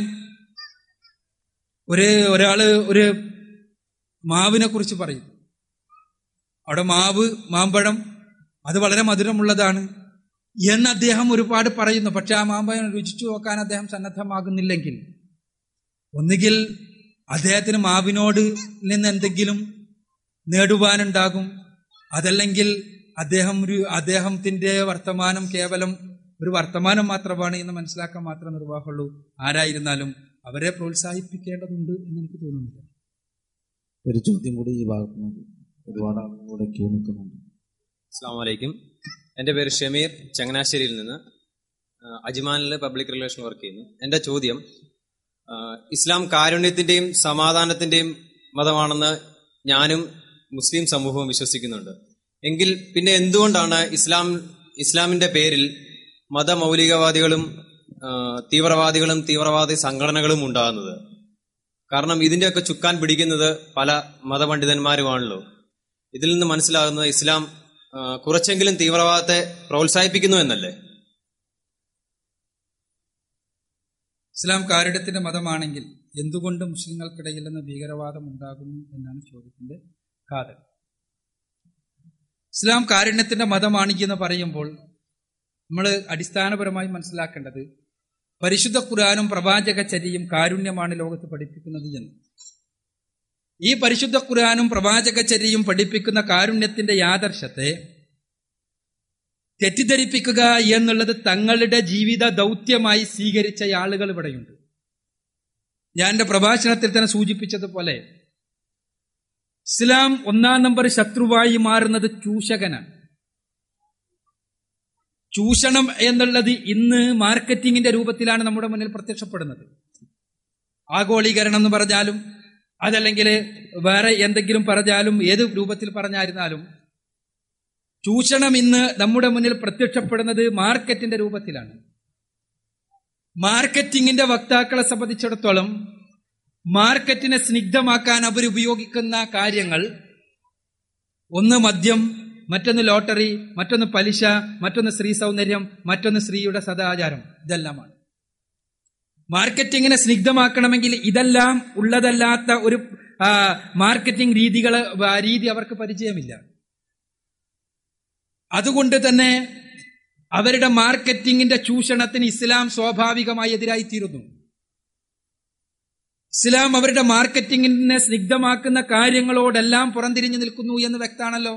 ഒരു ഒരാള് ഒരു മാവിനെ കുറിച്ച് പറയും അവിടെ മാവ് മാമ്പഴം അത് വളരെ മധുരമുള്ളതാണ് എന്ന് അദ്ദേഹം ഒരുപാട് പറയുന്നു പക്ഷെ ആ മാമ്പഴം രുചിച്ചു നോക്കാൻ അദ്ദേഹം സന്നദ്ധമാകുന്നില്ലെങ്കിൽ ഒന്നുകിൽ അദ്ദേഹത്തിന് മാവിനോട് നിന്ന് എന്തെങ്കിലും നേടുവാനുണ്ടാകും അതല്ലെങ്കിൽ അദ്ദേഹം ഒരു അദ്ദേഹത്തിന്റെ വർത്തമാനം കേവലം ഒരു വർത്തമാനം മാത്രമാണ് എന്ന് മനസ്സിലാക്കാൻ മാത്രമേ നിർവാഹമുള്ളൂ ആരായിരുന്നാലും അവരെ പ്രോത്സാഹിപ്പിക്കേണ്ടതുണ്ട് എന്ന് എനിക്ക് തോന്നുന്നില്ല ഒരു ചോദ്യം കൂടി ഈ ഭാഗത്തുനിന്ന് ഒരുപാട് ആളുകൾ കൂടെ ക്യൂ നിൽക്കുന്നുണ്ട് അസ്സാം വലൈക്കും എൻ്റെ പേര് ഷമീർ ചങ്ങനാശ്ശേരിയിൽ നിന്ന് ആ, അജ്മാനിൽ പബ്ലിക് റിലേഷൻ വർക്ക് ചെയ്യുന്നു എൻ്റെ ചോദ്യം ആ, ഇസ്ലാം കാരുണ്യത്തിന്റെയും സമാധാനത്തിന്റെയും മതമാണെന്ന് ഞാനും മുസ്ലിം സമൂഹവും വിശ്വസിക്കുന്നുണ്ട് എങ്കിൽ പിന്നെ എന്തുകൊണ്ടാണ് ഇസ്ലാം ഇസ്ലാമിന്റെ പേരിൽ മതമൗലികവാദികളും ആ, തീവ്രവാദികളും തീവ്രവാദി സംഘടനകളും ഉണ്ടാകുന്നത് കാരണം ഇതിന്റെയൊക്കെ ചുക്കാൻ പിടിക്കുന്നത് പല മതപണ്ഡിതന്മാരുമാണല്ലോ ഇതിൽ നിന്ന് മനസ്സിലാകുന്നത് ഇസ്ലാം ആ, കുറച്ചെങ്കിലും തീവ്രവാദത്തെ പ്രോത്സാഹിപ്പിക്കുന്നു എന്നല്ലേ ഇസ്ലാം കാരുണ്യത്തിന്റെ മതമാണെങ്കിൽ എന്തുകൊണ്ട് മുസ്ലിങ്ങൾക്കിടയിൽ നിന്ന് ഭീകരവാദം ഉണ്ടാകുന്നു എന്നാണ് ചോദ്യത്തിന്റെ കാതൽ ഇസ്ലാം കാരുണ്യത്തിന്റെ മതമാണ് എന്ന് പറയുമ്പോൾ നമ്മൾ അടിസ്ഥാനപരമായി മനസ്സിലാക്കേണ്ടത് പരിശുദ്ധ ഖുർആാനും പ്രവാചക ചര്യയും കാരുണ്യമാണ് ലോകത്ത് പഠിപ്പിക്കുന്നത് എന്ന് ഈ പരിശുദ്ധ ഖുർആാനും പ്രവാചക ചര്യയും പഠിപ്പിക്കുന്ന കാരുണ്യത്തിന്റെ യാദർശത്തെ തെറ്റിദ്ധരിപ്പിക്കുക എന്നുള്ളത് തങ്ങളുടെ ജീവിത ദൗത്യമായി സ്വീകരിച്ച ആളുകൾ ഇവിടെയുണ്ട് ഞാൻ എന്റെ പ്രഭാഷണത്തിൽ തന്നെ സൂചിപ്പിച്ചതുപോലെ ഇസ്ലാം ഒന്നാം നമ്പർ ശത്രുവായി മാറുന്നത് ചൂഷകനാണ് ചൂഷണം എന്നുള്ളത് ഇന്ന് മാർക്കറ്റിംഗിന്റെ രൂപത്തിലാണ് നമ്മുടെ മുന്നിൽ പ്രത്യക്ഷപ്പെടുന്നത് ആഗോളീകരണം എന്ന് പറഞ്ഞാലും അതല്ലെങ്കിൽ വേറെ എന്തെങ്കിലും പറഞ്ഞാലും ഏത് രൂപത്തിൽ പറഞ്ഞായിരുന്നാലും ചൂഷണം ഇന്ന് നമ്മുടെ മുന്നിൽ പ്രത്യക്ഷപ്പെടുന്നത് മാർക്കറ്റിന്റെ രൂപത്തിലാണ് മാർക്കറ്റിംഗിന്റെ വക്താക്കളെ സംബന്ധിച്ചിടത്തോളം മാർക്കറ്റിനെ സ്നിഗ്ധമാക്കാൻ അവരുപയോഗിക്കുന്ന കാര്യങ്ങൾ ഒന്ന് മദ്യം മറ്റൊന്ന് ലോട്ടറി മറ്റൊന്ന് പലിശ മറ്റൊന്ന് സ്ത്രീ സൗന്ദര്യം മറ്റൊന്ന് സ്ത്രീയുടെ സദാചാരം ഇതെല്ലാമാണ് മാർക്കറ്റിങ്ങിനെ സ്നിഗ്ധമാക്കണമെങ്കിൽ ഇതെല്ലാം ഉള്ളതല്ലാത്ത ഒരു ആ, മാർക്കറ്റിംഗ് രീതികൾ രീതി അവർക്ക് പരിചയമില്ല അതുകൊണ്ട് തന്നെ അവരുടെ മാർക്കറ്റിംഗിന്റെ ചൂഷണത്തിന് ഇസ്ലാം സ്വാഭാവികമായി എതിരായിത്തീരുന്നു ഇസ്ലാം അവരുടെ മാർക്കറ്റിംഗിനെ സ്നിഗ്ധമാക്കുന്ന കാര്യങ്ങളോടെല്ലാം പുറംതിരിഞ്ഞു നിൽക്കുന്നു എന്ന് വ്യക്താണല്ലോ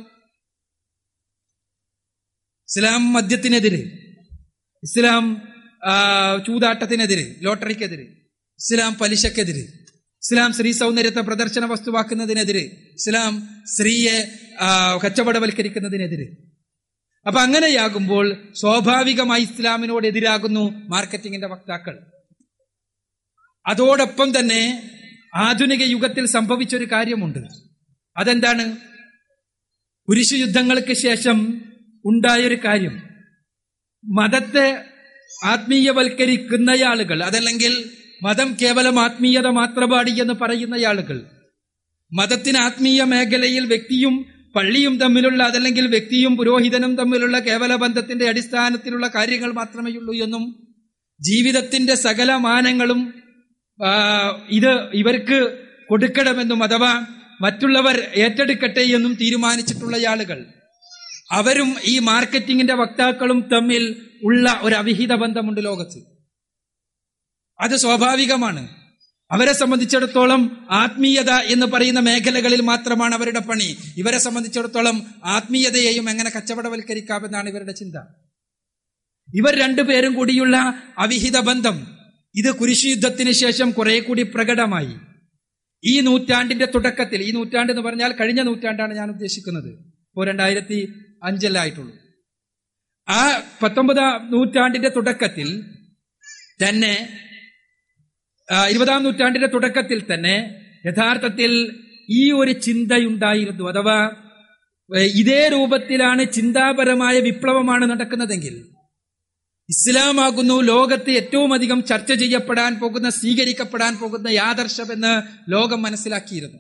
ഇസ്ലാം മദ്യത്തിനെതിരെ ഇസ്ലാം ആ, ചൂതാട്ടത്തിനെതിരെ ലോട്ടറിക്കെതിരെ ഇസ്ലാം പലിശക്കെതിരെ ഇസ്ലാം സ്ത്രീ സൗന്ദര്യത്തെ പ്രദർശന വസ്തുവാക്കുന്നതിനെതിരെ ഇസ്ലാം സ്ത്രീയെ ആ, കച്ചവടവൽക്കരിക്കുന്നതിനെതിരെ അപ്പൊ അങ്ങനെയാകുമ്പോൾ സ്വാഭാവികമായി ഇസ്ലാമിനോട് എതിരാകുന്നു മാർക്കറ്റിംഗിന്റെ വക്താക്കൾ അതോടൊപ്പം തന്നെ ആധുനിക യുഗത്തിൽ സംഭവിച്ചൊരു കാര്യമുണ്ട് അതെന്താണ് കുരിശു യുദ്ധങ്ങൾക്ക് ശേഷം ഉണ്ടായൊരു കാര്യം മതത്തെ ആത്മീയവൽക്കരിക്കുന്ന ആളുകൾ അതല്ലെങ്കിൽ മതം കേവലം ആത്മീയത മാത്രപാടി എന്ന് പറയുന്ന ആളുകൾ മതത്തിന് ആത്മീയ മേഖലയിൽ വ്യക്തിയും പള്ളിയും തമ്മിലുള്ള അതല്ലെങ്കിൽ വ്യക്തിയും പുരോഹിതനും തമ്മിലുള്ള കേവല ബന്ധത്തിന്റെ അടിസ്ഥാനത്തിലുള്ള കാര്യങ്ങൾ മാത്രമേ ഉള്ളൂ എന്നും ജീവിതത്തിന്റെ സകല മാനങ്ങളും ആ, ഇത് ഇവർക്ക് കൊടുക്കണമെന്നും അഥവാ മറ്റുള്ളവർ ഏറ്റെടുക്കട്ടെ എന്നും തീരുമാനിച്ചിട്ടുള്ള ആളുകൾ അവരും ഈ മാർക്കറ്റിംഗിന്റെ വക്താക്കളും തമ്മിൽ ഉള്ള ഒരു അവിഹിത ബന്ധമുണ്ട് ലോകത്ത് അത് സ്വാഭാവികമാണ് അവരെ സംബന്ധിച്ചിടത്തോളം ആത്മീയത എന്ന് പറയുന്ന മേഖലകളിൽ മാത്രമാണ് അവരുടെ പണി ഇവരെ സംബന്ധിച്ചിടത്തോളം ആത്മീയതയെയും എങ്ങനെ കച്ചവടവൽക്കരിക്കാമെന്നാണ് ഇവരുടെ ചിന്ത ഇവർ രണ്ടുപേരും കൂടിയുള്ള അവിഹിത ബന്ധം ഇത് കുരിശുയുദ്ധത്തിന് ശേഷം കുറെ കൂടി പ്രകടമായി ഈ നൂറ്റാണ്ടിന്റെ തുടക്കത്തിൽ ഈ നൂറ്റാണ്ട് എന്ന് പറഞ്ഞാൽ കഴിഞ്ഞ നൂറ്റാണ്ടാണ് ഞാൻ ഉദ്ദേശിക്കുന്നത് ഇപ്പോൾ രണ്ടായിരത്തി അഞ്ചല്ലായിട്ടുള്ളൂ ആ പത്തൊമ്പതാം നൂറ്റാണ്ടിന്റെ തുടക്കത്തിൽ തന്നെ ആ, ഇരുപതാം നൂറ്റാണ്ടിന്റെ തുടക്കത്തിൽ തന്നെ യഥാർത്ഥത്തിൽ ഈ ഒരു ചിന്തയുണ്ടായിരുന്നു അഥവാ ഏ, ഇതേ രൂപത്തിലാണ് ചിന്താപരമായ വിപ്ലവമാണ് നടക്കുന്നതെങ്കിൽ ഇസ്ലാമാകുന്നു ലോകത്ത് ഏറ്റവും അധികം ചർച്ച ചെയ്യപ്പെടാൻ പോകുന്ന സ്വീകരിക്കപ്പെടാൻ പോകുന്ന യാദർശമെന്ന് ലോകം മനസ്സിലാക്കിയിരുന്നു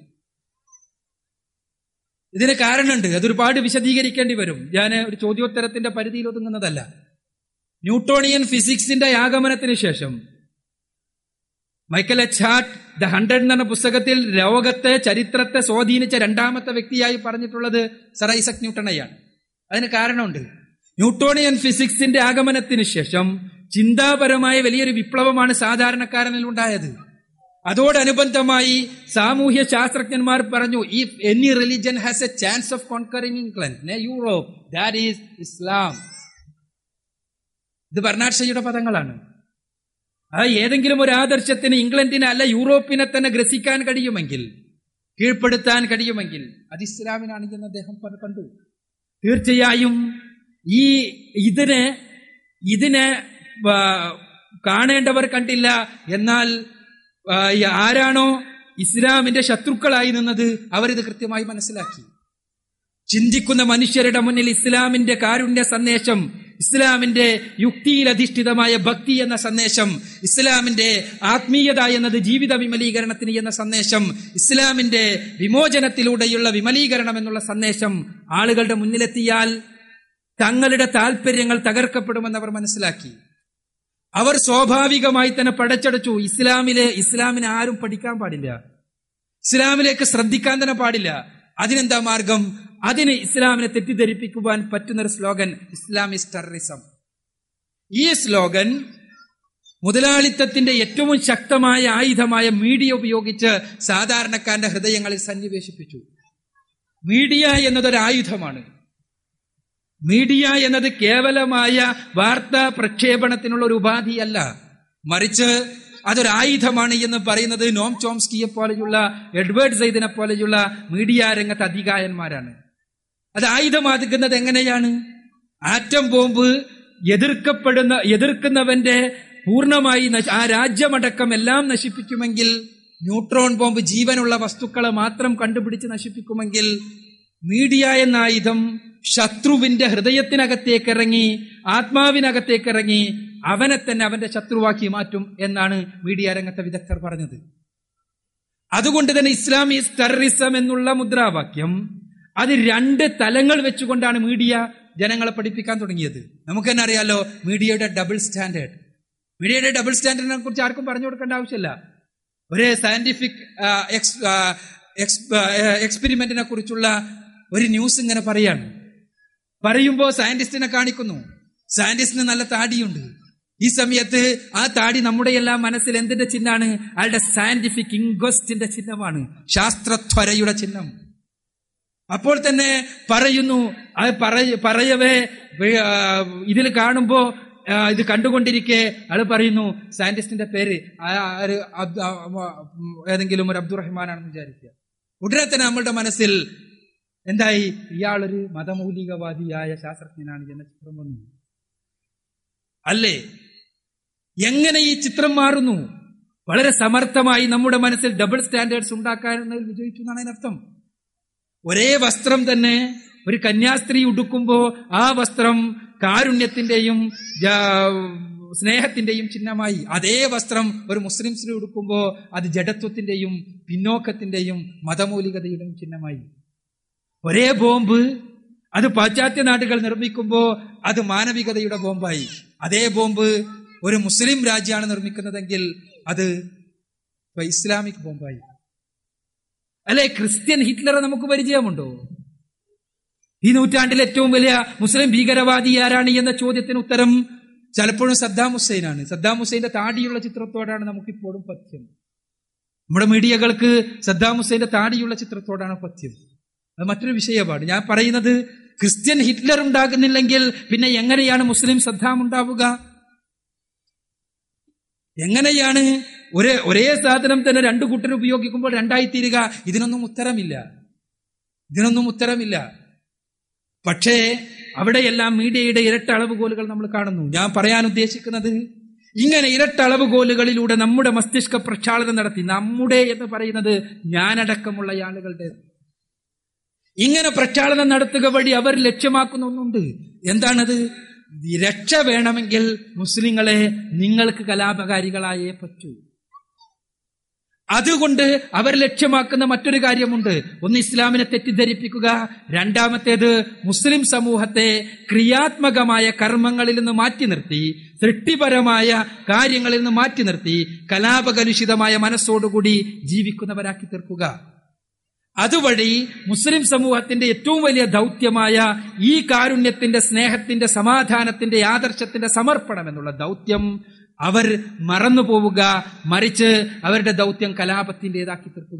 ഇതിന് കാരണമുണ്ട് അതൊരുപാട് വിശദീകരിക്കേണ്ടി വരും ഞാൻ ഒരു ചോദ്യോത്തരത്തിന്റെ പരിധിയിൽ ഒതുങ്ങുന്നതല്ല ന്യൂട്ടോണിയൻ ഫിസിക്സിന്റെ ആഗമനത്തിന് ശേഷം Michael H Hart the hundred എന്ന പുസ്തകത്തിൽ ലോകത്തെ ചരിത്രത്തെ സ്വാധീനിച്ച രണ്ടാമത്തെ വ്യക്തിയായി പറഞ്ഞിട്ടുള്ളത് സർ ഐസക് ന്യൂട്ടണയാണ് അതിന് കാരണമുണ്ട് ന്യൂട്ടോണിയൻ ഫിസിക്സിന്റെ ആഗമനത്തിന് ശേഷം ചിന്താപരമായ വലിയൊരു വിപ്ലവമാണ് സാധാരണക്കാരനിൽ ഉണ്ടായത് അതോടനുബന്ധമായി സാമൂഹ്യ ശാസ്ത്രജ്ഞന്മാർ പറഞ്ഞു ഈ any religion has a chance of conquering England Europe that is Islam ഇത് ബർണാഡ് ഷയുടെ പദങ്ങളാണ് ആ ഏതെങ്കിലും ഒരു ആദർശത്തിന് ഇംഗ്ലണ്ടിനെ അല്ല യൂറോപ്പിനെ തന്നെ ഗ്രസിക്കാൻ കഴിയുമെങ്കിൽ കീഴ്പ്പെടുത്താൻ കഴിയുമെങ്കിൽ അത് ഇസ്ലാമിനാണെന്ന് അദ്ദേഹം പ- കണ്ടു തീർച്ചയായും ഈ ഇതിനെ ഇതിനെ ആ, കാണേണ്ടവർ കണ്ടില്ല എന്നാൽ ആ, ഈ ആരാണോ ഇസ്ലാമിന്റെ ശത്രുക്കളായി നിന്നത് അവരിത് കൃത്യമായി മനസ്സിലാക്കി ചിന്തിക്കുന്ന മനുഷ്യരുടെ മുന്നിൽ ഇസ്ലാമിന്റെ കാരുണ്യ സന്ദേശം ഇസ്ലാമിന്റെ യുക്തിയിൽ അധിഷ്ഠിതമായ ഭക്തി എന്ന സന്ദേശം ഇസ്ലാമിന്റെ ആത്മീയത എന്നത് ജീവിത വിമലീകരണത്തിന് എന്ന സന്ദേശം ഇസ്ലാമിന്റെ വിമോചനത്തിലൂടെയുള്ള വിമലീകരണം എന്നുള്ള സന്ദേശം ആളുകളുടെ മുന്നിലെത്തിയാൽ തങ്ങളുടെ താല്പര്യങ്ങൾ തകർക്കപ്പെടുമെന്ന് അവർ മനസ്സിലാക്കി അവർ സ്വാഭാവികമായി തന്നെ പടച്ചടച്ചു ഇസ്ലാമിലെ ഇസ്ലാമിനെ ആരും പഠിക്കാൻ പാടില്ല ഇസ്ലാമിലേക്ക് ശ്രദ്ധിക്കാൻ തന്നെ പാടില്ല അതിനെന്താ മാർഗം അതിന് ഇസ്ലാമിനെ തെറ്റിദ്ധരിപ്പിക്കുവാൻ പറ്റുന്ന ഒരു സ്ലോഗൻ ഇസ്ലാം ഇസ് ടെററിസം ഈ സ്ലോഗൻ മുതലാളിത്തത്തിന്റെ ഏറ്റവും ശക്തമായ ആയുധമായ മീഡിയ ഉപയോഗിച്ച് സാധാരണക്കാരന്റെ ഹൃദയങ്ങളിൽ സന്നിവേശിപ്പിച്ചു മീഡിയ എന്നതൊരു ആയുധമാണ് മീഡിയ എന്നത് കേവലമായ വാർത്താ പ്രക്ഷേപണത്തിനുള്ള ഒരു ഉപാധിയല്ല മറിച്ച് അതൊരു ആയുധമാണ് എന്ന് പറയുന്നത് നോം ചോംസ്കിയെ പോലെയുള്ള എഡ്വേർഡ് സൈദിനെ പോലെയുള്ള മീഡിയ രംഗത്ത് അധികായന്മാരാണ് അത് ആയുധമാകുന്നത് എങ്ങനെയാണ് ആറ്റം ബോംബ് എതിർക്കപ്പെടുന്ന എതിർക്കുന്നവന്റെ പൂർണ്ണമായി നശ- ആ രാജ്യമടക്കം എല്ലാം നശിപ്പിക്കുമെങ്കിൽ ന്യൂട്രോൺ ബോംബ് ജീവനുള്ള വസ്തുക്കളെ മാത്രം കണ്ടുപിടിച്ച് നശിപ്പിക്കുമെങ്കിൽ മീഡിയ എന്ന ആയുധം ശത്രുവിന്റെ ഹൃദയത്തിനകത്തേക്ക് ഇറങ്ങി ആത്മാവിനകത്തേക്ക് ഇറങ്ങി അവനെ തന്നെ അവന്റെ ശത്രുവാക്കി മാറ്റും എന്നാണ് മീഡിയ രംഗത്തെ വിദഗ്ധർ പറഞ്ഞത് അതുകൊണ്ട് തന്നെ ഇസ്ലാം ഈസ് ടെററിസം എന്നുള്ള മുദ്രാവാക്യം അത് രണ്ട് തലങ്ങൾ വെച്ചുകൊണ്ടാണ് മീഡിയ ജനങ്ങളെ പഠിപ്പിക്കാൻ തുടങ്ങിയത് നമുക്ക് തന്നെ അറിയാലോ മീഡിയയുടെ ഡബിൾ സ്റ്റാൻഡേർഡ് മീഡിയയുടെ ഡബിൾ സ്റ്റാൻഡേർഡിനെ കുറിച്ച് ആർക്കും പറഞ്ഞു കൊടുക്കേണ്ട ആവശ്യമില്ല ഒരു സയന്റിഫിക് എക്സ്പെരിമെന്റിനെ കുറിച്ചുള്ള ഒരു ന്യൂസ് ഇങ്ങനെ പറയാണ് പറയുമ്പോൾ സയന്റിസ്റ്റിനെ കാണിക്കുന്നു സയന്റിസ്റ്റിന് നല്ല താടിയുണ്ട് ഈ സമയത്ത് ആ താടി നമ്മുടെ എല്ലാം മനസ്സിൽ എന്തിന്റെ ചിഹ്നമാണ് അയാളുടെ സയന്റിഫിക് ഇൻക്വസ്റ്റിന്റെ ചിഹ്നമാണ് ശാസ്ത്രത്വരയുടെ ചിഹ്നം അപ്പോൾ തന്നെ പറയുന്നു അത് പറയ പറയവേ ഇതിൽ കാണുമ്പോ ആ, ഇത് കണ്ടുകൊണ്ടിരിക്കെ അയാൾ പറയുന്നു സയന്റിസ്റ്റിന്റെ പേര് ആ, ഒരു അബ്ദു- ആ, ഉം, ഏതെങ്കിലും ഒരു അബ്ദുറഹ്മാനാണെന്ന് വിചാരിക്കുക ഉടനെ തന്നെ നമ്മളുടെ മനസ്സിൽ എന്തായി ഇയാളൊരു മതമൗലികവാദിയായ ശാസ്ത്രജ്ഞനാണ് എന്ന ചിത്രം വന്നു അല്ലേ എങ്ങനെ ഈ ചിത്രം മാറുന്നു വളരെ സമർത്ഥമായി നമ്മുടെ മനസ്സിൽ ഡബിൾ സ്റ്റാൻഡേർഡ്സ് ഉണ്ടാക്കാനെന്നതിൽ വിജയിച്ചു എന്നാണ് അതിനർത്ഥം ഒരേ വസ്ത്രം തന്നെ ഒരു കന്യാസ്ത്രീ ഉടുക്കുമ്പോ ആ വസ്ത്രം കാരുണ്യത്തിന്റെയും ജാ- സ്നേഹത്തിന്റെയും ചിഹ്നമായി അതേ വസ്ത്രം ഒരു മുസ്ലിം സ്ത്രീ ഉടുക്കുമ്പോ അത് ജഡത്വത്തിന്റെയും പിന്നോക്കത്തിന്റെയും മതമൗലികതയുടെയും ചിഹ്നമായി ഒരേ ബോംബ് അത് പാശ്ചാത്യ നാടുകൾ നിർമ്മിക്കുമ്പോ അത് മാനവികതയുടെ ബോംബായി അതേ ബോംബ് ഒരു മുസ്ലിം രാജ്യമാണ് നിർമ്മിക്കുന്നതെങ്കിൽ അത് ഇപ്പൊ ഇസ്ലാമിക് ബോംബായി അല്ലെ ക്രിസ്ത്യൻ ഹിറ്റ്ലറെ നമുക്ക് പരിചയമുണ്ടോ ഈ നൂറ്റാണ്ടിൽ ഏറ്റവും വലിയ മുസ്ലിം ഭീകരവാദി ആരാണ് എന്ന ചോദ്യത്തിന് ഉത്തരം ചിലപ്പോഴും സദ്ദാം ഹുസൈനാണ് സദ്ദാം ഹുസൈന്റെ താടിയുള്ള ചിത്രത്തോടാണ് നമുക്കിപ്പോഴും പഥ്യം നമ്മുടെ മീഡിയകൾക്ക് സദ്ദാം ഹുസൈന്റെ താടിയുള്ള ചിത്രത്തോടാണ് പഥ്യം അത് മറ്റൊരു വിഷയമാണ് ഞാൻ പറയുന്നത് ക്രിസ്ത്യൻ ഹിറ്റ്ലർ ഉണ്ടാകുന്നില്ലെങ്കിൽ പിന്നെ എങ്ങനെയാണ് മുസ്ലിം സദ്ദാം ഉണ്ടാവുക എങ്ങനെയാണ് ഒരേ ഒരേ സാധനം തന്നെ രണ്ടു കൂട്ടർ ഉപയോഗിക്കുമ്പോൾ രണ്ടായി തീരുക ഇതിനൊന്നും ഉത്തരമില്ല ഇതിനൊന്നും ഉത്തരമില്ല പക്ഷേ അവിടെയെല്ലാം മീഡിയയുടെ ഇരട്ട അളവുകോലുകൾ നമ്മൾ കാണുന്നു ഞാൻ പറയാൻ ഉദ്ദേശിക്കുന്നത് ഇങ്ങനെ ഇരട്ട അളവുകോലുകളിലൂടെ നമ്മുടെ മസ്തിഷ്ക പ്രക്ഷാളനം നടത്തി നമ്മുടെ എന്ന് പറയുന്നത് ഞാനടക്കമുള്ള ആളുകളുടെ ഇങ്ങനെ പ്രക്ഷാളനം നടത്തുക വഴി അവർ ലക്ഷ്യമാക്കുന്ന ഒന്നുണ്ട് എന്താണത് രക്ഷ വേണമെങ്കിൽ മുസ്ലിങ്ങളെ നിങ്ങൾക്ക് കലാപകാരികളായേ പറ്റൂ അതുകൊണ്ട് അവർ ലക്ഷ്യമാക്കുന്ന മറ്റൊരു കാര്യമുണ്ട് ഒന്ന് ഇസ്ലാമിനെ തെറ്റിദ്ധരിപ്പിക്കുക രണ്ടാമത്തേത് മുസ്ലിം സമൂഹത്തെ ക്രിയാത്മകമായ കർമ്മങ്ങളിൽ നിന്ന് മാറ്റി നിർത്തി സൃഷ്ടിപരമായ കാര്യങ്ങളിൽ നിന്ന് മാറ്റി നിർത്തി കലാപകലുഷിതമായ മനസ്സോടുകൂടി ജീവിക്കുന്നവരാക്കി തീർക്കുക അതുവഴി മുസ്ലിം സമൂഹത്തിന്റെ ഏറ്റവും വലിയ ദൗത്യമായ ഈ കാരുണ്യത്തിന്റെ സ്നേഹത്തിന്റെ സമാധാനത്തിന്റെ ആദർശത്തിന്റെ സമർപ്പണം എന്നുള്ള ദൗത്യം അവർ മറന്നു പോവുക മറിച്ച് അവരുടെ ദൗത്യം കലാപത്തിൻ്റെതാക്കി തീർക്കുക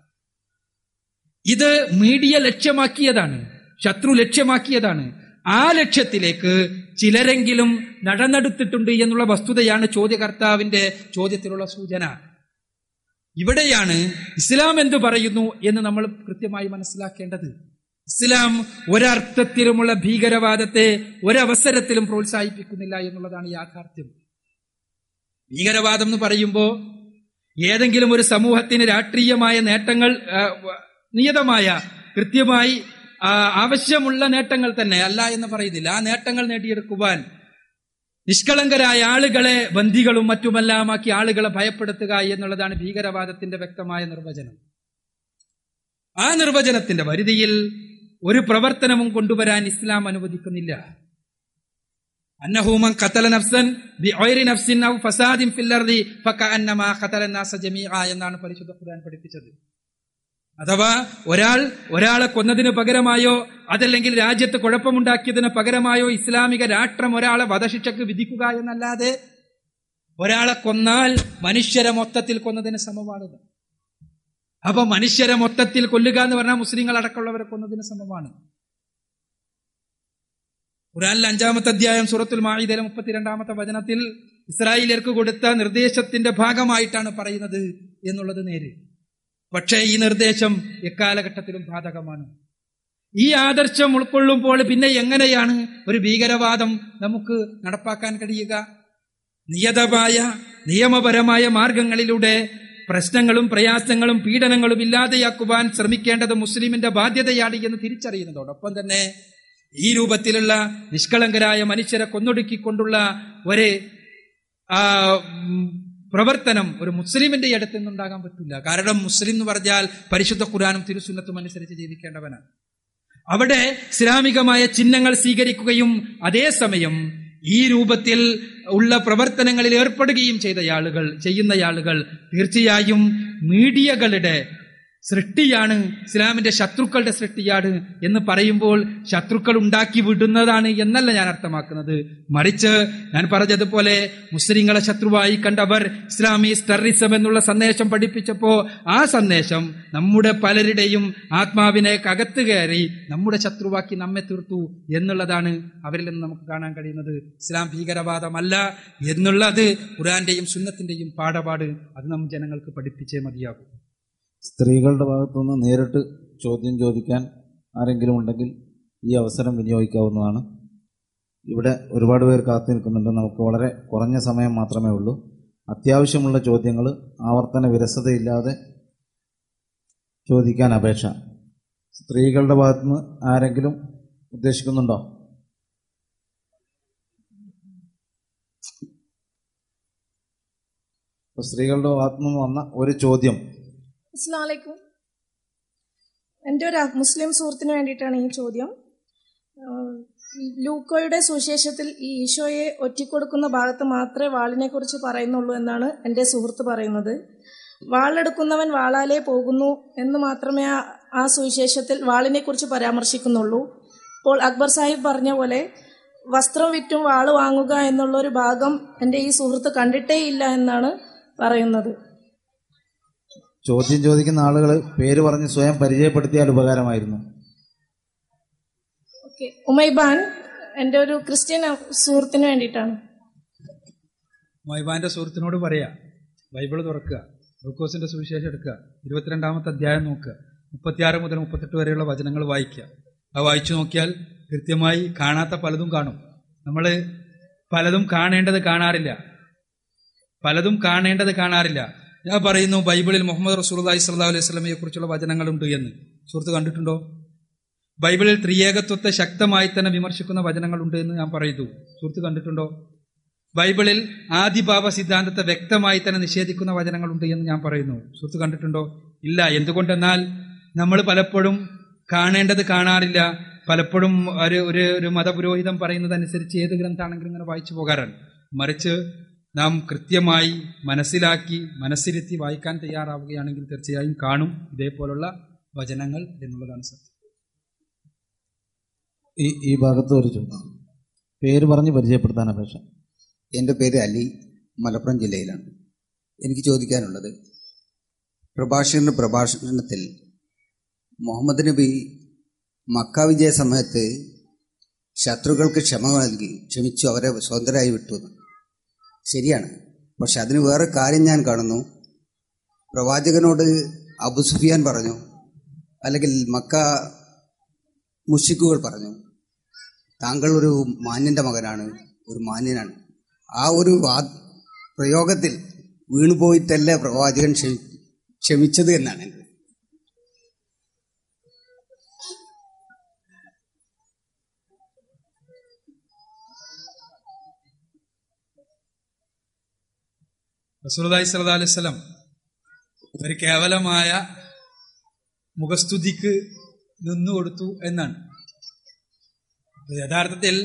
ഇത് മീഡിയ ലക്ഷ്യമാക്കിയതാണ് ശത്രു ലക്ഷ്യമാക്കിയതാണ് ആ ലക്ഷ്യത്തിലേക്ക് ചിലരെങ്കിലും നടന്നെടുത്തിട്ടുണ്ട് എന്നുള്ള വസ്തുതയാണ് ചോദ്യകർത്താവിന്റെ ചോദ്യത്തിലുള്ള സൂചന ഇവിടെയാണ് ഇസ്ലാം എന്തു പറയുന്നു എന്ന് നമ്മൾ കൃത്യമായി മനസ്സിലാക്കേണ്ടത് ഇസ്ലാം ഒരർത്ഥത്തിലുമുള്ള ഭീകരവാദത്തെ ഒരവസരത്തിലും പ്രോത്സാഹിപ്പിക്കുന്നില്ല എന്നുള്ളതാണ് യാഥാർത്ഥ്യം ഭീകരവാദം എന്ന് പറയുമ്പോൾ ഏതെങ്കിലും ഒരു സമൂഹത്തിന് രാഷ്ട്രീയമായ നേട്ടങ്ങൾ ആ, വ- നിയതമായ കൃത്യമായി ആ, ആവശ്യമുള്ള നേട്ടങ്ങൾ തന്നെ അല്ല എന്ന് പറയുന്നില്ല ആ നേട്ടങ്ങൾ നേടിയെടുക്കുവാൻ നിഷ്കളങ്കരായ ആളുകളെ ബന്ദികളും മറ്റുമെല്ലാമാക്കി ആളുകളെ ഭയപ്പെടുത്തുക എന്നുള്ളതാണ് ഭീകരവാദത്തിന്റെ വ്യക്തമായ നിർവചനം ആ നിർവചനത്തിന്റെ പരിധിയിൽ ഒരു പ്രവർത്തനവും കൊണ്ടുവരാൻ ഇസ്ലാം അനുവദിക്കുന്നില്ല അന്നഹൂമൻ ഖതല നഫ്സൻ ബിഗൈരി നഫ്സിൻ ഔ ഫസാദിൻ ഫിൽ അർദി ഫകഅന്നമാ ഖതല നാസ ജമീഅ എന്നാണ് പരിശുദ്ധ ഖുർആൻ പഠിപ്പിച്ചത് അഥവാ ഒരാൾ ഒരാളെ കൊന്നതിന് പകരമായോ അതല്ലെങ്കിൽ രാജ്യത്ത് കുഴപ്പമുണ്ടാക്കിയതിന് പകരമായോ ഇസ്ലാമിക രാഷ്ട്രം ഒരാളെ വധശിക്ഷക്ക് വിധിക്കുക എന്നല്ലാതെ ഒരാളെ കൊന്നാൽ മനുഷ്യരെ മൊത്തത്തിൽ കൊന്നതിന് സമമാണിത് അപ്പൊ മനുഷ്യരെ മൊത്തത്തിൽ കൊല്ലുക എന്ന് പറഞ്ഞാൽ മുസ്ലിങ്ങൾ അടക്കമുള്ളവരെ കൊന്നതിന് സമമാണ് ഖുറാനിലെ അഞ്ചാമത്തെ അധ്യായം സൂറത്തുൽ മാഹിദയിലെ മുപ്പത്തിരണ്ടാമത്തെ വചനത്തിൽ ഇസ്രായേലിയർക്ക് കൊടുത്ത നിർദ്ദേശത്തിന്റെ ഭാഗമായിട്ടാണ് പറയുന്നത് എന്നുള്ളത് നേര് പക്ഷേ ഈ നിർദ്ദേശം എക്കാലഘട്ടത്തിലും ബാധകമാണ് ഈ ആദർശം ഉൾക്കൊള്ളുമ്പോൾ പിന്നെ എങ്ങനെയാണ് ഒരു ഭീകരവാദം നമുക്ക് നടപ്പാക്കാൻ കഴിയുക നിയതമായ നിയമപരമായ മാർഗങ്ങളിലൂടെ പ്രശ്നങ്ങളും പ്രയാസങ്ങളും പീഡനങ്ങളും ഇല്ലാതെയാക്കുവാൻ ശ്രമിക്കേണ്ടത് മുസ്ലിമിന്റെ ബാധ്യതയാണ് എന്ന് തിരിച്ചറിയുന്നതോടൊപ്പം തന്നെ ഈ രൂപത്തിലുള്ള നിഷ്കളങ്കരായ മനുഷ്യരെ കൊന്നൊടുക്കിക്കൊണ്ടുള്ള ഒരു ആ, ഉം, പ്രവർത്തനം ഒരു മുസ്ലിമിന്റെ അടുത്ത് നിന്നുണ്ടാകാൻ പറ്റില്ല കാരണം മുസ്ലിം എന്ന് പറഞ്ഞാൽ പരിശുദ്ധ ഖുറാനും തിരുസുന്നത്തും അനുസരിച്ച് ജീവിക്കേണ്ടവനാണ് അവിടെ ഇസ്ലാമികമായ ചിഹ്നങ്ങൾ സ്വീകരിക്കുകയും അതേസമയം ഈ രൂപത്തിൽ ഉള്ള പ്രവർത്തനങ്ങളിൽ ഏർപ്പെടുകയും ചെയ്ത ആളുകൾ ചെയ്യുന്ന ആളുകൾ തീർച്ചയായും മീഡിയകളുടെ സൃഷ്ടിയാണ് ഇസ്ലാമിന്റെ ശത്രുക്കളുടെ സൃഷ്ടിയാണ് എന്ന് പറയുമ്പോൾ ശത്രുക്കൾ ഉണ്ടാക്കി വിടുന്നതാണ് എന്നല്ല ഞാൻ അർത്ഥമാക്കുന്നത് മറിച്ച് ഞാൻ പറഞ്ഞതുപോലെ മുസ്ലിങ്ങളെ ശത്രുവായി കണ്ടവർ ഇസ്ലാമീസ് ടെററിസം എന്നുള്ള സന്ദേശം പഠിപ്പിച്ചപ്പോ ആ സന്ദേശം നമ്മുടെ പലരുടെയും ആത്മാവിനെ അകത്ത് കയറി നമ്മുടെ ശത്രുവാക്കി നമ്മെ തീർത്തു എന്നുള്ളതാണ് അവരിൽ നിന്ന് നമുക്ക് കാണാൻ കഴിയുന്നത് ഇസ്ലാം ഭീകരവാദമല്ല എന്നുള്ളത് ഖുറാന്റെയും സുന്നത്തിന്റെയും പാഠപാട് അത് നാം ജനങ്ങൾക്ക് പഠിപ്പിച്ചേ മതിയാകും സ്ത്രീകളുടെ ഭാഗത്തുനിന്ന് നേരിട്ട് ചോദ്യം ചോദിക്കാൻ ആരെങ്കിലും ഉണ്ടെങ്കിൽ ഈ അവസരം വിനിയോഗിക്കാവുന്നതാണ് ഇവിടെ ഒരുപാട് പേർ കാത്തു നിൽക്കുന്നുണ്ട് നമുക്ക് വളരെ കുറഞ്ഞ സമയം മാത്രമേ ഉള്ളൂ അത്യാവശ്യമുള്ള ചോദ്യങ്ങൾ ആവർത്തന വിരസതയില്ലാതെ ചോദിക്കാൻ അപേക്ഷ സ്ത്രീകളുടെ ഭാഗത്തുനിന്ന് ആരെങ്കിലും ഉദ്ദേശിക്കുന്നുണ്ടോ അപ്പോൾ സ്ത്രീകളുടെ ഭാഗത്തുനിന്ന് വന്ന ഒരു ചോദ്യം അസ്ലാമലൈക്കും എൻ്റെ ഒരു മുസ്ലിം സുഹൃത്തിന് വേണ്ടിയിട്ടാണ് ഈ ചോദ്യം ആഹ് ലൂക്കോയുടെ സുവിശേഷത്തിൽ ഈ ഈശോയെ ഒറ്റിക്കൊടുക്കുന്ന ഭാഗത്ത് മാത്രമേ വാളിനെ കുറിച്ച് പറയുന്നുള്ളൂ എന്നാണ് എൻ്റെ സുഹൃത്ത് പറയുന്നത് വാളെടുക്കുന്നവൻ വാളാലേ പോകുന്നു എന്ന് മാത്രമേ ആ- ആ സുവിശേഷത്തിൽ വാളിനെ കുറിച്ച് പരാമർശിക്കുന്നുള്ളൂ അപ്പോൾ അക്ബർ സാഹിബ് പറഞ്ഞ പോലെ വസ്ത്രം വിറ്റും വാള് വാങ്ങുക എന്നുള്ള ഒരു ഭാഗം എൻ്റെ ഈ സുഹൃത്ത് കണ്ടിട്ടേ ഇല്ല എന്നാണ് പറയുന്നത് ചോദ്യം ചോദിക്കുന്ന ആളുകൾ പേര് പറഞ്ഞ് സ്വയം പരിചയപ്പെടുത്തിയാൽ ഉപകാരമായിരുന്നു ഓക്കെ ഉമൈബാൻ എൻ്റെ ഒരു ക്രിസ്ത്യൻ സുഹൃത്തിന് വേണ്ടിയിട്ടാണ് മൈബാന്റെ സുഹൃത്തിനോട് പറയാ ബൈബിൾ തുറക്കുക ലൂക്കോസിന്റെ സുവിശേഷം എടുക്കുക ഇരുപത്തിരണ്ടാമത്തെ അധ്യായം നോക്കുക മുപ്പത്തിയാറ് മുതൽ മുപ്പത്തെട്ട് വരെയുള്ള വചനങ്ങൾ വായിക്കുക അത് വായിച്ചു നോക്കിയാൽ കൃത്യമായി കാണാത്ത പലതും കാണും നമ്മൾ പലതും കാണേണ്ടത് കാണാറില്ല പലതും കാണേണ്ടത് കാണാറില്ല ഞാൻ പറയുന്നു ബൈബിളിൽ മുഹമ്മദ് റസൂലി സ്വല്ലാ അലൈഹി സ്വലമയെ കുറിച്ചുള്ള വചനങ്ങളുണ്ട് എന്ന് സുഹൃത്ത് കണ്ടിട്ടുണ്ടോ ബൈബിളിൽ ത്രിയേകത്വത്തെ ശക്തമായി തന്നെ വിമർശിക്കുന്ന വചനങ്ങളുണ്ട് എന്ന് ഞാൻ പറയുന്നു സുഹൃത്ത് കണ്ടിട്ടുണ്ടോ ബൈബിളിൽ ആദിഭാവ സിദ്ധാന്തത്തെ വ്യക്തമായി തന്നെ നിഷേധിക്കുന്ന വചനങ്ങളുണ്ട് എന്ന് ഞാൻ പറയുന്നു സുഹൃത്ത് കണ്ടിട്ടുണ്ടോ ഇല്ല എന്തുകൊണ്ടെന്നാൽ നമ്മൾ പലപ്പോഴും കാണേണ്ടത് കാണാറില്ല പലപ്പോഴും ഒരു ഒരു ഒരു മതപുരോഹിതം പറയുന്നതനുസരിച്ച് ഏത് ഗ്രന്ഥാണെങ്കിലും ഇങ്ങനെ വായിച്ചു പോകാറാണ് മറിച്ച് നാം കൃത്യമായി മനസ്സിലാക്കി മനസ്സിരുത്തി വായിക്കാൻ തയ്യാറാവുകയാണെങ്കിൽ തീർച്ചയായും കാണും ഇതേപോലുള്ള വചനങ്ങൾ എന്നുള്ളതാണ് സത്യം ഈ ഈ ഭാഗത്ത് ഒരു ചോദ്യം പേര് പറഞ്ഞ് പരിചയപ്പെടുത്താൻ അപേക്ഷ എൻ്റെ പേര് അലി മലപ്പുറം ജില്ലയിലാണ് എനിക്ക് ചോദിക്കാനുള്ളത് പ്രഭാഷകന്റെ പ്രഭാഷണത്തിൽ മുഹമ്മദ് നബി മക്ക വിജയ സമയത്ത് ശത്രുക്കൾക്ക് ക്ഷമ നൽകി ക്ഷമിച്ചു അവരെ സ്വതന്ത്രരായി വിട്ടു എന്ന്. ശരിയാണ് പക്ഷെ അതിന് വേറെ കാര്യം ഞാൻ കാണുന്നു പ്രവാചകനോട് അബു സുഫിയാൻ പറഞ്ഞു അല്ലെങ്കിൽ മക്ക മുഷിക്കുകൾ പറഞ്ഞു താങ്കൾ ഒരു മാന്യന്റെ മകനാണ് ഒരു മാന്യനാണ് ആ ഒരു വാ പ്രയോഗത്തിൽ വീണുപോയിട്ടല്ല പ്രവാചകൻ ക്ഷമി- ക്ഷമിച്ചത് എന്നാണ് എൻ്റെ റസൂലുള്ളാഹി സ്വല്ലല്ലാഹു അലൈഹി വസല്ലം ഒരു കേവലമായ മുഖസ്തുതിക്ക് നിന്നുകൊടുത്തു എന്നാണ് യഥാർത്ഥത്തിൽ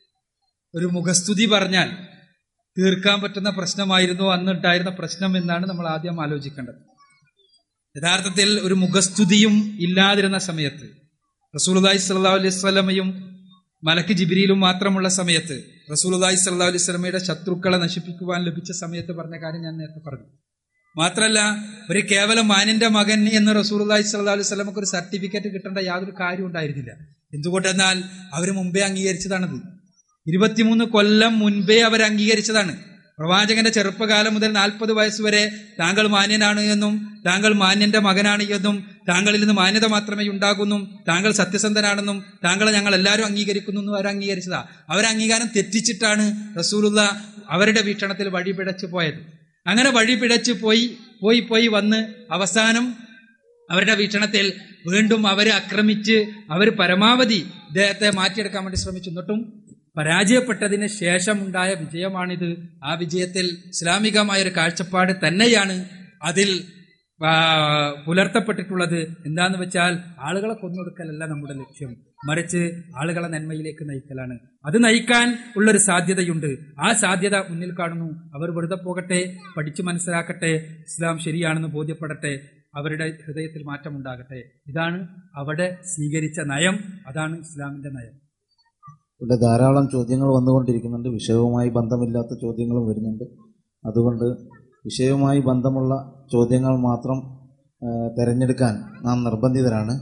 ഒരു മുഖസ്തുതി പറഞ്ഞാൽ തീർക്കാൻ പറ്റുന്ന പ്രശ്നമായിരുന്നു അന്നുണ്ടായിരുന്ന പ്രശ്നം എന്നാണ് നമ്മൾ ആദ്യം ആലോചിക്കേണ്ടത് യഥാർത്ഥത്തിൽ ഒരു മുഖസ്തുതിയും ഇല്ലാതിരുന്ന സമയത്ത് റസൂലുള്ളാഹി സ്വല്ലല്ലാഹു അലൈഹി വസല്ലമയും മലക്ക് ജിബിരിയിലും മാത്രമുള്ള സമയത്ത് റസൂലുള്ളാഹി സ്വല്ലല്ലാഹു അലൈഹി വസല്ലമയുടെ ശത്രുക്കളെ നശിപ്പിക്കുവാൻ ലഭിച്ച സമയത്ത് പറഞ്ഞ കാര്യം ഞാൻ നേരത്തെ പറഞ്ഞു മാത്രല്ല ഒരു കേവലം മാനിന്റെ മകൻ എന്ന് റസൂലുള്ളാഹി സ്വല്ലല്ലാഹു അലൈഹി വസല്ലമക്ക് ഒരു സർട്ടിഫിക്കറ്റ് കിട്ടേണ്ട യാതൊരു കാര്യം ഉണ്ടായിരുന്നില്ല എന്തുകൊണ്ടെന്നാൽ അവർ മുമ്പേ അംഗീകരിച്ചതാണത് ഇരുപത്തിമൂന്ന് കൊല്ലം മുൻപേ അവർ അംഗീകരിച്ചതാണ് പ്രവാചകന്റെ ചെറുപ്പകാലം മുതൽ നാൽപ്പത് വയസ്സുവരെ താങ്കൾ മാന്യനാണ് എന്നും താങ്കൾ മാന്യന്റെ മകനാണ് എന്നും താങ്കളിൽ നിന്ന് മാന്യത മാത്രമേ ഉണ്ടാകുന്നു താങ്കൾ സത്യസന്ധനാണെന്നും താങ്കളെ ഞങ്ങൾ എല്ലാവരും അംഗീകരിക്കുന്നു എന്നും അവർ അംഗീകരിച്ചതാ അവർ അംഗീകാരം തെറ്റിച്ചിട്ടാണ് റസൂലുള്ള അവരുടെ വീക്ഷണത്തിൽ വഴി പിഴച്ചു പോയത് അങ്ങനെ വഴി പിഴച്ചു പോയി പോയി പോയി വന്ന് അവസാനം അവരുടെ വീക്ഷണത്തിൽ വീണ്ടും അവരെ ആക്രമിച്ച് അവർ പരമാവധി ഇദ്ദേഹത്തെ മാറ്റിയെടുക്കാൻ വേണ്ടി ശ്രമിച്ചു എന്നിട്ടും പരാജയപ്പെട്ടതിന് ശേഷമുണ്ടായ വിജയമാണിത് ആ വിജയത്തിൽ ഇസ്ലാമികമായ ഒരു കാഴ്ചപ്പാട് തന്നെയാണ് അതിൽ ആ, പുലർത്തപ്പെട്ടിട്ടുള്ളത് എന്താന്ന് വെച്ചാൽ ആളുകളെ കൊന്നൊടുക്കലല്ല നമ്മുടെ ലക്ഷ്യം മറിച്ച് ആളുകളെ നന്മയിലേക്ക് നയിക്കലാണ് അത് നയിക്കാൻ ഉള്ളൊരു സാധ്യതയുണ്ട് ആ സാധ്യത മുന്നിൽ കാണുന്നു അവർ വെറുതെ പോകട്ടെ പഠിച്ചു മനസ്സിലാക്കട്ടെ ഇസ്ലാം ശരിയാണെന്ന് ബോധ്യപ്പെടട്ടെ അവരുടെ ഹൃദയത്തിൽ മാറ്റമുണ്ടാകട്ടെ ഇതാണ് അവിടെ സ്വീകരിച്ച നയം അതാണ് ഇസ്ലാമിന്റെ നയം ഇവിടെ ധാരാളം ചോദ്യങ്ങൾ വന്നുകൊണ്ടിരിക്കുന്നുണ്ട് വിഷയവുമായി ബന്ധമില്ലാത്ത ചോദ്യങ്ങളും വരുന്നുണ്ട് അതുകൊണ്ട് വിഷയവുമായി ബന്ധമുള്ള ചോദ്യങ്ങൾ മാത്രം ആ, തിരഞ്ഞെടുക്കാൻ നാം നിർബന്ധിതരാണ്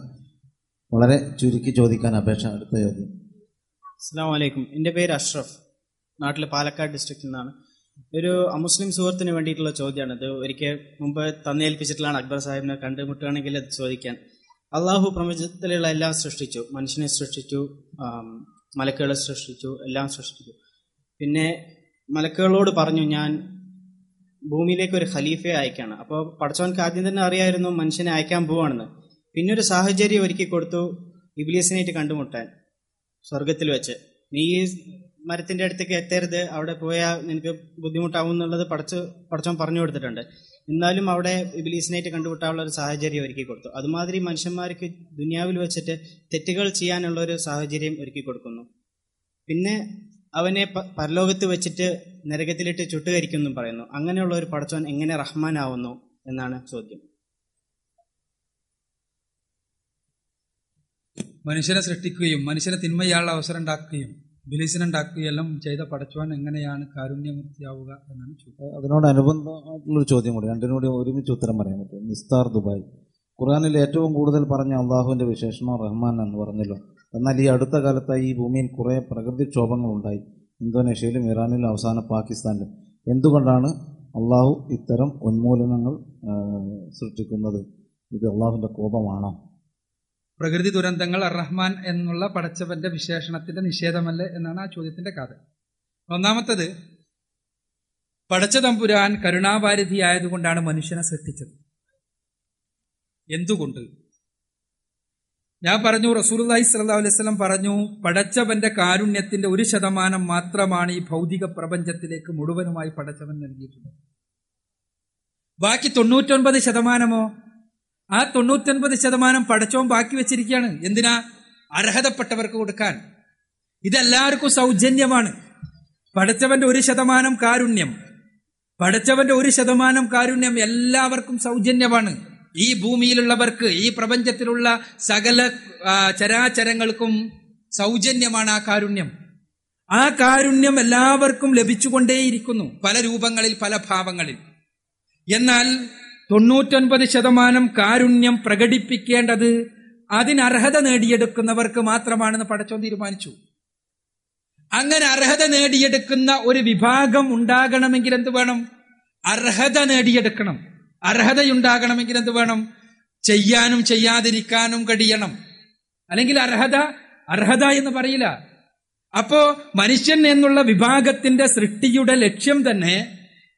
വളരെ ചുരുക്കി ചോദിക്കാൻ അപേക്ഷ അടുത്ത ചോദ്യം അസ്സാം വലൈക്കും എൻ്റെ പേര് അഷ്റഫ് നാട്ടിലെ പാലക്കാട് ഡിസ്ട്രിക്റ്റിൽ നിന്നാണ് ഒരു അമുസ്ലിം സുഹൃത്തിന് വേണ്ടിയിട്ടുള്ള ചോദ്യമാണ് ഇത് ഒരിക്കൽ മുമ്പ് തന്നേൽപ്പിച്ചിട്ടുള്ളതാണ് അക്ബർ സാഹിബിനെ കണ്ടുമുട്ടുകയാണെങ്കിൽ അത് ചോദിക്കാൻ അള്ളാഹു പ്രപഞ്ചത്തിലുള്ള എല്ലാം സൃഷ്ടിച്ചു മനുഷ്യനെ സൃഷ്ടിച്ചു ആം, മലക്കുകളെ സൃഷ്ടിച്ചു എല്ലാം സൃഷ്ടിച്ചു പിന്നെ മലക്കുകളോട് പറഞ്ഞു ഞാൻ ഭൂമിയിലേക്ക് ഒരു ഖലീഫയെ അയക്കാണ് അപ്പോൾ പടച്ചവൻക്ക് ആദ്യം തന്നെ അറിയായിരുന്നു മനുഷ്യനെ അയക്കാൻ പോവാണെന്ന് പിന്നെ ഒരു സാഹചര്യം ഒരുക്കി കൊടുത്തു ഇബിലിയസിനായിട്ട് കണ്ടുമുട്ടാൻ സ്വർഗത്തിൽ വെച്ച് നീ ഈ മരത്തിന്റെ അടുത്തേക്ക് എത്തരുത് അവിടെ പോയാൽ നിനക്ക് ബുദ്ധിമുട്ടാവും എന്നുള്ളത് പടച്ച് പടച്ചവൻ പറഞ്ഞു കൊടുത്തിട്ടുണ്ട് എന്നാലും അവിടെ ഇബിലീസിനായിട്ട് കണ്ടുമുട്ടാനുള്ള ഒരു സാഹചര്യം ഒരുക്കി കൊടുത്തു അതുമാതിരി മനുഷ്യന്മാർക്ക് ദുനിയാവിൽ വെച്ചിട്ട് തെറ്റുകൾ ചെയ്യാനുള്ള ഒരു സാഹചര്യം ഒരുക്കി കൊടുക്കുന്നു പിന്നെ അവനെ പ- പരലോകത്ത് വെച്ചിട്ട് നരകത്തിലിട്ട് ചുട്ടുകരിക്കുമെന്നും പറയുന്നു അങ്ങനെയുള്ള ഒരു പടച്ചവൻ എങ്ങനെ റഹ്മാനാവുന്നു എന്നാണ് ചോദ്യം മനുഷ്യനെ സൃഷ്ടിക്കുകയും മനുഷ്യനെ തിന്മയാളുടെ അവസരം ഉണ്ടാക്കുകയും ബിലീസിനുണ്ടാക്കുകയും എല്ലാം ചെയ്ത പടച്ചുവാൻ എങ്ങനെയാണ് കാരുണ്യമൂർത്തിയാവുക എന്നാണ് ചോദ്യം അതിനോടനുബന്ധമായിട്ടുള്ളൊരു ചോദ്യം കൂടി രണ്ടിനും കൂടി ഒരുമിച്ച് ഉത്തരം പറയാൻ പറ്റും നിസ്താർ ദുബായ് ഖുറാനിൽ ഏറ്റവും കൂടുതൽ പറഞ്ഞ അള്ളാഹുവിന്റെ വിശേഷണം റഹ്മാൻ എന്ന് പറഞ്ഞല്ലോ എന്നാൽ ഈ അടുത്ത കാലത്തായി ഈ ഭൂമിയിൽ കുറേ പ്രകൃതിക്ഷോഭങ്ങൾ ഉണ്ടായി ഇന്തോനേഷ്യയിലും ഇറാനിലും അവസാനം പാകിസ്ഥാനിലും എന്തുകൊണ്ടാണ് അള്ളാഹു ഇത്തരം ഉന്മൂലനങ്ങൾ ആ, സൃഷ്ടിക്കുന്നത് ഇത് അള്ളാഹുവിന്റെ കോപമാണോ പ്രകൃതി ദുരന്തങ്ങൾ അർ റഹ്മാൻ എന്നുള്ള പടച്ചവന്റെ വിശേഷണത്തിന്റെ നിഷേധമല്ലേ എന്നാണ് ആ ചോദ്യത്തിന്റെ കഥ ഒന്നാമത്തത് പടച്ച തമ്പുരാൻ കരുണാഭാരതിയായതുകൊണ്ടാണ് മനുഷ്യനെ സൃഷ്ടിച്ചത് എന്തുകൊണ്ട് ഞാൻ പറഞ്ഞു റസൂലുള്ളാഹി സ്വല്ലല്ലാഹു അലൈഹി വസല്ലം പറഞ്ഞു പടച്ചവന്റെ കാരുണ്യത്തിന്റെ ഒരു ശതമാനം മാത്രമാണ് ഈ ഭൗതിക പ്രപഞ്ചത്തിലേക്ക് മുഴുവനുമായി പടച്ചവൻ നൽകിയിട്ടുള്ളത് ബാക്കി തൊണ്ണൂറ്റൊൻപത് ശതമാനമോ ആ തൊണ്ണൂറ്റൊൻപത് ശതമാനം പടച്ചോൻ ബാക്കി വെച്ചിരിക്കുകയാണ് എന്തിനാ അർഹതപ്പെട്ടവർക്ക് കൊടുക്കാൻ ഇതെല്ലാവർക്കും സൗജന്യമാണ് പടച്ചവന്റെ ഒരു ശതമാനം കാരുണ്യം പടച്ചവന്റെ ഒരു ശതമാനം കാരുണ്യം എല്ലാവർക്കും സൗജന്യമാണ് ഈ ഭൂമിയിലുള്ളവർക്ക് ഈ പ്രപഞ്ചത്തിലുള്ള സകല ആ, ചരാചരങ്ങൾക്കും സൗജന്യമാണ് ആ കാരുണ്യം ആ കാരുണ്യം എല്ലാവർക്കും ലഭിച്ചുകൊണ്ടേയിരിക്കുന്നു പല രൂപങ്ങളിൽ പല ഭാവങ്ങളിൽ എന്നാൽ തൊണ്ണൂറ്റൊൻപത് ശതമാനം കാരുണ്യം പ്രകടിപ്പിക്കേണ്ടത് അതിനർഹത നേടിയെടുക്കുന്നവർക്ക് മാത്രമാണെന്ന് പടച്ചോൻ തീരുമാനിച്ചു അങ്ങനെ അർഹത നേടിയെടുക്കുന്ന ഒരു വിഭാഗം ഉണ്ടാകണമെങ്കിൽ എന്ത് വേണം അർഹത നേടിയെടുക്കണം അർഹതയുണ്ടാകണമെങ്കിൽ എന്ത് വേണം ചെയ്യാനും ചെയ്യാതിരിക്കാനും കഴിയണം അല്ലെങ്കിൽ അർഹത അർഹത എന്ന് പറയില്ല അപ്പോ മനുഷ്യൻ എന്നുള്ള വിഭാഗത്തിന്റെ സൃഷ്ടിയുടെ ലക്ഷ്യം തന്നെ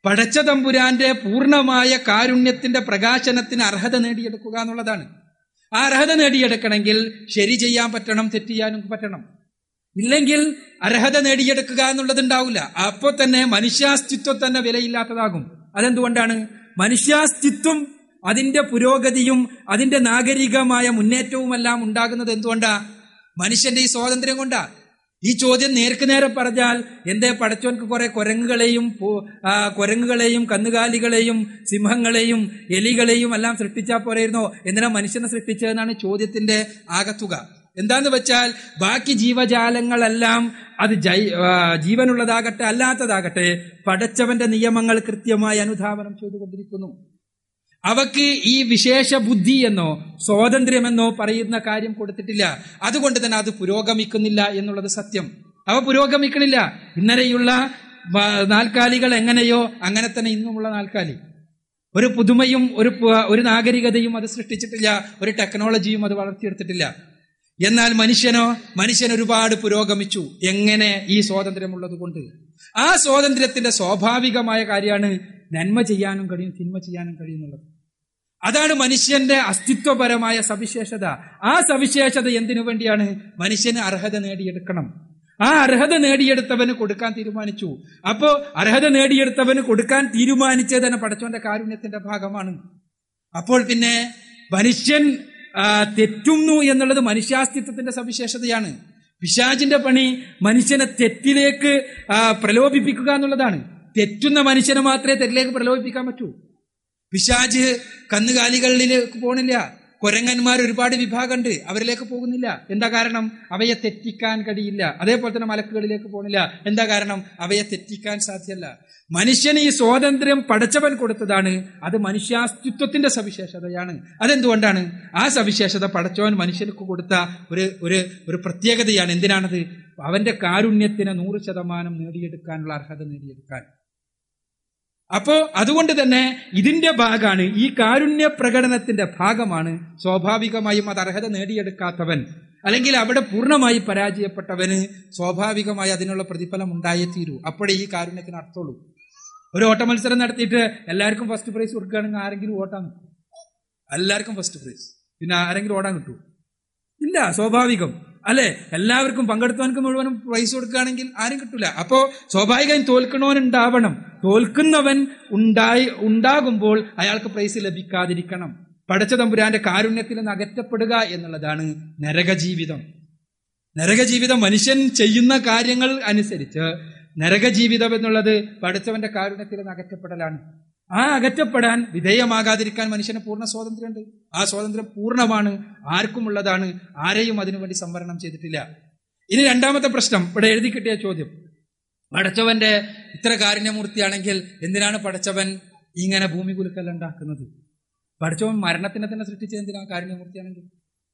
പടച്ച തമ്പുരാന്റെ പൂർണ്ണമായ കാരുണ്യത്തിന്റെ പ്രകാശനത്തിന് അർഹത നേടിയെടുക്കുക എന്നുള്ളതാണ് ആ അർഹത നേടിയെടുക്കണമെങ്കിൽ ശരി ചെയ്യാൻ പറ്റണം തെറ്റ് ചെയ്യാനും പറ്റണം ഇല്ലെങ്കിൽ അർഹത നേടിയെടുക്കുക എന്നുള്ളത് ഉണ്ടാവില്ല അപ്പോൾ തന്നെ മനുഷ്യാസ്തിത്വം തന്നെ വിലയില്ലാത്തതാകും അതെന്തുകൊണ്ടാണ് മനുഷ്യാസ്തിത്വം അതിന്റെ പുരോഗതിയും അതിന്റെ നാഗരികമായ മുന്നേറ്റവുമെല്ലാം ഉണ്ടാകുന്നത് എന്തുകൊണ്ടാ മനുഷ്യന്റെ ഈ സ്വാതന്ത്ര്യം കൊണ്ടാ ഈ ചോദ്യം നേർക്ക് നേരെ പറഞ്ഞാൽ എന്തേ പടച്ചോൻക്ക് കുറെ കുരങ്ങുകളെയും പൂ- ആ, കുരങ്ങുകളെയും കന്നുകാലികളെയും സിംഹങ്ങളെയും എലികളെയും എല്ലാം സൃഷ്ടിച്ചാൽ പോരായിരുന്നോ എന്തിനാ മനുഷ്യനെ സൃഷ്ടിച്ചതെന്നാണ് ചോദ്യത്തിന്റെ ആകത്തുക എന്താന്ന് വെച്ചാൽ ബാക്കി ജീവജാലങ്ങളെല്ലാം അത് ജൈ ആ, ജീവനുള്ളതാകട്ടെ അല്ലാത്തതാകട്ടെ പടച്ചവന്റെ നിയമങ്ങൾ കൃത്യമായി അനുധാവനം ചെയ്തുകൊണ്ടിരിക്കുന്നു അവക്ക് ഈ വിശേഷ ബുദ്ധി എന്നോ സ്വാതന്ത്ര്യമെന്നോ പറയുന്ന കാര്യം കൊടുത്തിട്ടില്ല അതുകൊണ്ട് തന്നെ അത് പുരോഗമിക്കുന്നില്ല എന്നുള്ളത് സത്യം അവ പുരോഗമിക്കണില്ല ഇന്നലെയുള്ള വ- നാൽക്കാലികൾ എങ്ങനെയോ അങ്ങനെ തന്നെ ഇന്നുമുള്ള നാൽക്കാലി ഒരു പുതുമയും ഒരു പ- ഒരു നാഗരികതയും അത് സൃഷ്ടിച്ചിട്ടില്ല ഒരു ടെക്നോളജിയും അത് വളർത്തിയെടുത്തിട്ടില്ല എന്നാൽ മനുഷ്യനോ മനുഷ്യൻ ഒരുപാട് പുരോഗമിച്ചു എങ്ങനെ ഈ സ്വാതന്ത്ര്യമുള്ളത് കൊണ്ട് ആ സ്വാതന്ത്ര്യത്തിന്റെ സ്വാഭാവികമായ കാര്യമാണ് നന്മ ചെയ്യാനും കഴിയും തിന്മ ചെയ്യാനും കഴിയുന്നുള്ളത് അതാണ് മനുഷ്യന്റെ അസ്തിത്വപരമായ സവിശേഷത ആ സവിശേഷത എന്തിനു വേണ്ടിയാണ് മനുഷ്യന് അർഹത നേടിയെടുക്കണം ആ അർഹത നേടിയെടുത്തവന് കൊടുക്കാൻ തീരുമാനിച്ചു അപ്പോ അർഹത നേടിയെടുത്തവന് കൊടുക്കാൻ തീരുമാനിച്ചത് തന്നെ പടച്ചോന്റെ കാരുണ്യത്തിന്റെ ഭാഗമാണ് അപ്പോൾ പിന്നെ മനുഷ്യൻ ആ, തെറ്റുന്നു എന്നുള്ളത് മനുഷ്യാസ്തിത്വത്തിന്റെ സവിശേഷതയാണ് പിശാചിന്റെ പണി മനുഷ്യനെ തെറ്റിലേക്ക് ആ, പ്രലോഭിപ്പിക്കുക എന്നുള്ളതാണ് തെറ്റുന്ന മനുഷ്യനെ മാത്രമേ തെറ്റിലേക്ക് പ്രലോഭിപ്പിക്കാൻ പറ്റൂ പിശാജ് കന്നുകാലികളിലേക്ക് പോണില്ല കുരങ്ങന്മാർ ഒരുപാട് വിഭാഗമുണ്ട് അവരിലേക്ക് പോകുന്നില്ല എന്താ കാരണം അവയെ തെറ്റിക്കാൻ കഴിയില്ല അതേപോലെ തന്നെ മലക്കുകളിലേക്ക് പോണില്ല എന്താ കാരണം അവയെ തെറ്റിക്കാൻ സാധ്യമല്ല മനുഷ്യന് ഈ സ്വാതന്ത്ര്യം പടച്ചവൻ കൊടുത്തതാണ് അത് മനുഷ്യാസ്തിത്വത്തിന്റെ സവിശേഷതയാണ് അതെന്തുകൊണ്ടാണ് ആ സവിശേഷത പടച്ചവൻ മനുഷ്യർക്ക് കൊടുത്ത ഒരു ഒരു ഒരു പ്രത്യേകതയാണ് എന്തിനാണത് അവന്റെ കാരുണ്യത്തിന് നൂറ് ശതമാനം നേടിയെടുക്കാനുള്ള അർഹത നേടിയെടുക്കാൻ അപ്പോ അതുകൊണ്ട് തന്നെ ഇതിന്റെ ഭാഗമാണ് ഈ കാരുണ്യ പ്രകടനത്തിന്റെ ഭാഗമാണ് സ്വാഭാവികമായും അത് അർഹത നേടിയെടുക്കാത്തവൻ അല്ലെങ്കിൽ അവിടെ പൂർണ്ണമായി പരാജയപ്പെട്ടവന് സ്വാഭാവികമായി അതിനുള്ള പ്രതിഫലം ഉണ്ടായേ തീരൂ അപ്പോഴേ ഈ കാരുണ്യത്തിന് അർത്ഥമുള്ളൂ ഒരു ഓട്ട മത്സരം നടത്തിയിട്ട് എല്ലാവർക്കും ഫസ്റ്റ് പ്രൈസ് കൊടുക്കുകയാണെങ്കിൽ ആരെങ്കിലും ഓട്ടാൻ നിൽക്കും എല്ലാവർക്കും ഫസ്റ്റ് പ്രൈസ് പിന്നെ ആരെങ്കിലും ഓടാൻ കിട്ടൂ ഇല്ല സ്വാഭാവികം അല്ലെ എല്ലാവർക്കും പങ്കെടുത്തവനക്ക് മുഴുവനും പ്രൈസ് കൊടുക്കുകയാണെങ്കിൽ ആരും കിട്ടൂല അപ്പോ സ്വാഭാവികമായും തോൽക്കണവൻ ഉണ്ടാവണം തോൽക്കുന്നവൻ ഉണ്ടായി ഉണ്ടാകുമ്പോൾ അയാൾക്ക് പ്രൈസ് ലഭിക്കാതിരിക്കണം പടച്ച തമ്പുരാന്റെ കാരുണ്യത്തിൽ നിന്ന് അകറ്റപ്പെടുക എന്നുള്ളതാണ് നരകജീവിതം നരകജീവിതം മനുഷ്യൻ ചെയ്യുന്ന കാര്യങ്ങൾ അനുസരിച്ച് നരകജീവിതം എന്നുള്ളത് പഠിച്ചവന്റെ കാരുണ്യത്തിൽ നിന്ന് അകറ്റപ്പെടലാണ് ആ അകറ്റപ്പെടാൻ വിധേയമാകാതിരിക്കാൻ മനുഷ്യന് പൂർണ്ണ സ്വാതന്ത്ര്യമുണ്ട് ആ സ്വാതന്ത്ര്യം പൂർണ്ണമാണ് ആർക്കും ഉള്ളതാണ് ആരെയും അതിനുവേണ്ടി സംവരണം ചെയ്തിട്ടില്ല ഇനി രണ്ടാമത്തെ പ്രശ്നം ഇവിടെ എഴുതി കിട്ടിയ ചോദ്യം പടച്ചവന്റെ ഇത്ര കാരുണ്യമൂർത്തിയാണെങ്കിൽ എന്തിനാണ് പടച്ചവൻ ഇങ്ങനെ ഭൂമി കുലുക്കല്ല ഉണ്ടാക്കുന്നത് പടച്ചവൻ മരണത്തിനെ തന്നെ സൃഷ്ടിച്ചത് എന്തിനാ കാരുണ്യമൂർത്തിയാണെങ്കിൽ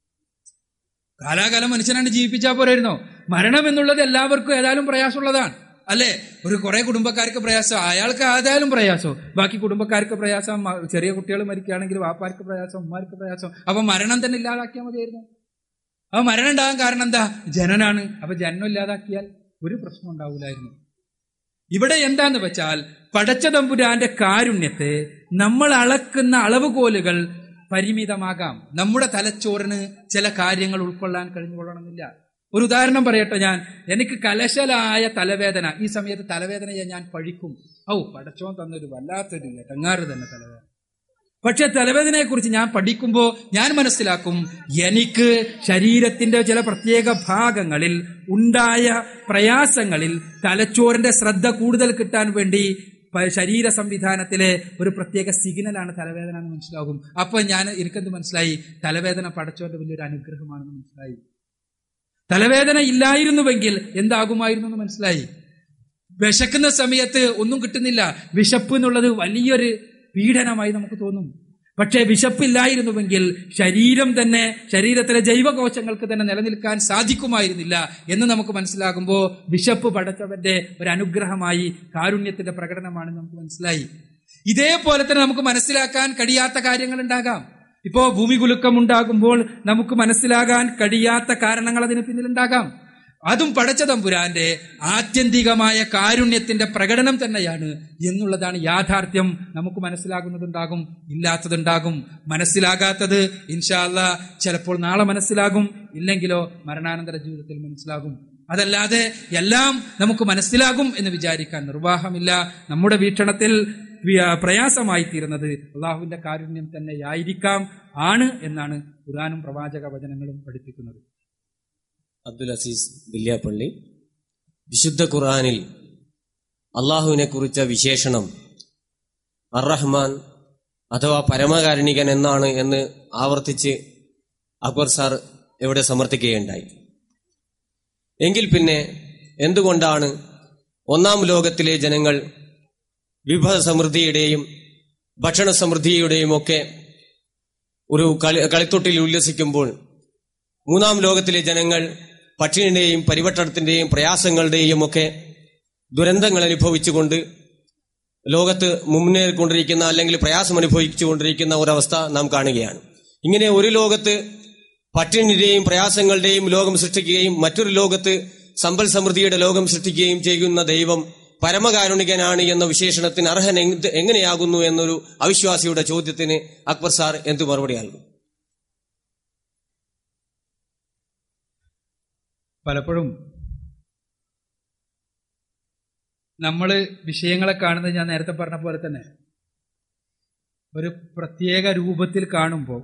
കാലാകാലം മനുഷ്യനാണ് ജീവിപ്പിച്ചാൽ പോരായിരുന്നോ മരണം എന്നുള്ളത് എല്ലാവർക്കും ഏതായാലും പ്രയാസമുള്ളതാണ് അല്ലെ ഒരു കുറെ കുടുംബക്കാർക്ക് പ്രയാസം അയാൾക്ക് ഏതായാലും പ്രയാസം ബാക്കി കുടുംബക്കാർക്ക് പ്രയാസം മ- ചെറിയ കുട്ടികൾ മരിക്കുകയാണെങ്കിൽ വാപ്പാർക്ക് പ്രയാസം ഉമ്മാർക്ക് പ്രയാസം അപ്പൊ മരണം തന്നെ ഇല്ലാതാക്കിയാൽ മതിയായിരുന്നു അപ്പൊ മരണം ഉണ്ടാകാൻ കാരണം എന്താ ജനനാണ് അപ്പൊ ജനനം ഇല്ലാതാക്കിയാൽ ഒരു പ്രശ്നം ഉണ്ടാവില്ലായിരുന്നു ഇവിടെ എന്താന്ന് വെച്ചാൽ പടച്ച തമ്പുരാന്റെ കാരുണ്യത്തെ നമ്മൾ അളക്കുന്ന അളവുകോലുകൾ പരിമിതമാകാം നമ്മുടെ തലച്ചോറിന് ചില കാര്യങ്ങൾ ഉൾക്കൊള്ളാൻ കഴിഞ്ഞുകൊള്ളണമെന്നില്ല ഒരു ഉദാഹരണം പറയട്ടെ ഞാൻ എനിക്ക് കലശലായ തലവേദന ഈ സമയത്ത് തലവേദനയെ ഞാൻ പഴിക്കും ഔ പടച്ചോൻ തന്നൊരു വല്ലാത്തൊരു ഇടങ്ങാറ് തന്നെ തലവേദന പക്ഷെ തലവേദനയെ കുറിച്ച് ഞാൻ പഠിക്കുമ്പോൾ ഞാൻ മനസ്സിലാക്കും എനിക്ക് ശരീരത്തിന്റെ ചില പ്രത്യേക ഭാഗങ്ങളിൽ ഉണ്ടായ പ്രയാസങ്ങളിൽ തലച്ചോറിന്റെ ശ്രദ്ധ കൂടുതൽ കിട്ടാൻ വേണ്ടി പ- ശരീര സംവിധാനത്തിലെ ഒരു പ്രത്യേക സിഗ്നലാണ് തലവേദന എന്ന് മനസ്സിലാകും അപ്പൊ ഞാൻ എനിക്കെന്ത് മനസ്സിലായി തലവേദന പടച്ചോന്റെ വലിയൊരു അനുഗ്രഹമാണെന്ന് മനസ്സിലായി തലവേദന ഇല്ലായിരുന്നുവെങ്കിൽ എന്താകുമായിരുന്നു എന്ന് മനസ്സിലായി വിശക്കുന്ന സമയത്ത് ഒന്നും കിട്ടുന്നില്ല വിശപ്പ് എന്നുള്ളത് വലിയൊരു പീഡനമായി നമുക്ക് തോന്നും പക്ഷേ വിശപ്പില്ലായിരുന്നുവെങ്കിൽ ശരീരം തന്നെ ശരീരത്തിലെ ജൈവകോശങ്ങൾക്ക് തന്നെ നിലനിൽക്കാൻ സാധിക്കുമായിരുന്നില്ല എന്ന് നമുക്ക് മനസ്സിലാകുമ്പോൾ വിശപ്പ് പടച്ചവന്റെ ഒരു അനുഗ്രഹമായി കാരുണ്യത്തിന്റെ പ്രകടനമാണ് നമുക്ക് മനസ്സിലായി ഇതേപോലെ തന്നെ നമുക്ക് മനസ്സിലാക്കാൻ കഴിയാത്ത കാര്യങ്ങൾ ഉണ്ടാകാം ഇപ്പോ ഭൂമി കുലുക്കം ഉണ്ടാകുമ്പോൾ നമുക്ക് മനസ്സിലാകാൻ കഴിയാത്ത കാരണങ്ങൾ അതിന് പിന്നിലുണ്ടാകാം അതും പടച്ച തമ്പുരാന്റെ ആത്യന്തികമായ കാരുണ്യത്തിന്റെ പ്രകടനം തന്നെയാണ് എന്നുള്ളതാണ് യാഥാർത്ഥ്യം നമുക്ക് മനസ്സിലാകുന്നതുണ്ടാകും ഇല്ലാത്തതുണ്ടാകും മനസ്സിലാകാത്തത് ഇൻഷാല്ല ചിലപ്പോൾ നാളെ മനസ്സിലാകും ഇല്ലെങ്കിലോ മരണാനന്തര ജീവിതത്തിൽ മനസ്സിലാകും അതല്ലാതെ എല്ലാം നമുക്ക് മനസ്സിലാകും എന്ന് വിചാരിക്കാൻ നിർവാഹമില്ല നമ്മുടെ വീക്ഷണത്തിൽ വി- പ്രയാസമായി തീരുന്നത് അള്ളാഹുവിന്റെ കാരുണ്യം തന്നെയായിരിക്കാം ആണ് എന്നാണ് ഖുർആാനും പ്രവാചക വചനങ്ങളും പഠിപ്പിക്കുന്നത് അബ്ദുൽ അസീസ് വില്യാപ്പള്ളി വിശുദ്ധ ഖുർആനിൽ അള്ളാഹുവിനെ കുറിച്ച വിശേഷണം അറഹ്മാൻ അഥവാ പരമകാരുണികൻ എന്നാണ് എന്ന് ആവർത്തിച്ച് അക്ബർ സാർ ഇവിടെ സമർത്ഥിക്കുകയുണ്ടായി എങ്കിൽ പിന്നെ എന്തുകൊണ്ടാണ് ഒന്നാം ലോകത്തിലെ ജനങ്ങൾ വിഭവ സമൃദ്ധിയുടെയും ഭക്ഷണ സമൃദ്ധിയുടെയും ഒക്കെ ഒരു കളി കളിത്തൊട്ടിൽ ഉല്ലസിക്കുമ്പോൾ മൂന്നാം ലോകത്തിലെ ജനങ്ങൾ പട്ടിണിയുടെയും പരിവട്ടത്തിന്റെയും പ്രയാസങ്ങളുടെയും ഒക്കെ ദുരന്തങ്ങൾ അനുഭവിച്ചുകൊണ്ട് ലോകത്ത് മുന്നേറിക്കൊണ്ടിരിക്കുന്ന അല്ലെങ്കിൽ പ്രയാസം അനുഭവിച്ചുകൊണ്ടിരിക്കുന്ന ഒരവസ്ഥ നാം കാണുകയാണ് ഇങ്ങനെ ഒരു ലോകത്ത് പട്ടിണിയുടെയും പ്രയാസങ്ങളുടെയും ലോകം സൃഷ്ടിക്കുകയും മറ്റൊരു ലോകത്ത് സമ്പൽ സമൃദ്ധിയുടെ ലോകം സൃഷ്ടിക്കുകയും ചെയ്യുന്ന ദൈവം പരമകാരുണികനാണ് എന്ന വിശേഷണത്തിന് അർഹൻ എന്ത് എങ്ങനെയാകുന്നു എന്നൊരു അവിശ്വാസിയുടെ ചോദ്യത്തിന് അക്ബർ സാർ എന്തു മറുപടി നൽകും പലപ്പോഴും നമ്മൾ വിഷയങ്ങളെ കാണുന്നത് ഞാൻ നേരത്തെ പറഞ്ഞ പോലെ തന്നെ ഒരു പ്രത്യേക രൂപത്തിൽ കാണുമ്പോൾ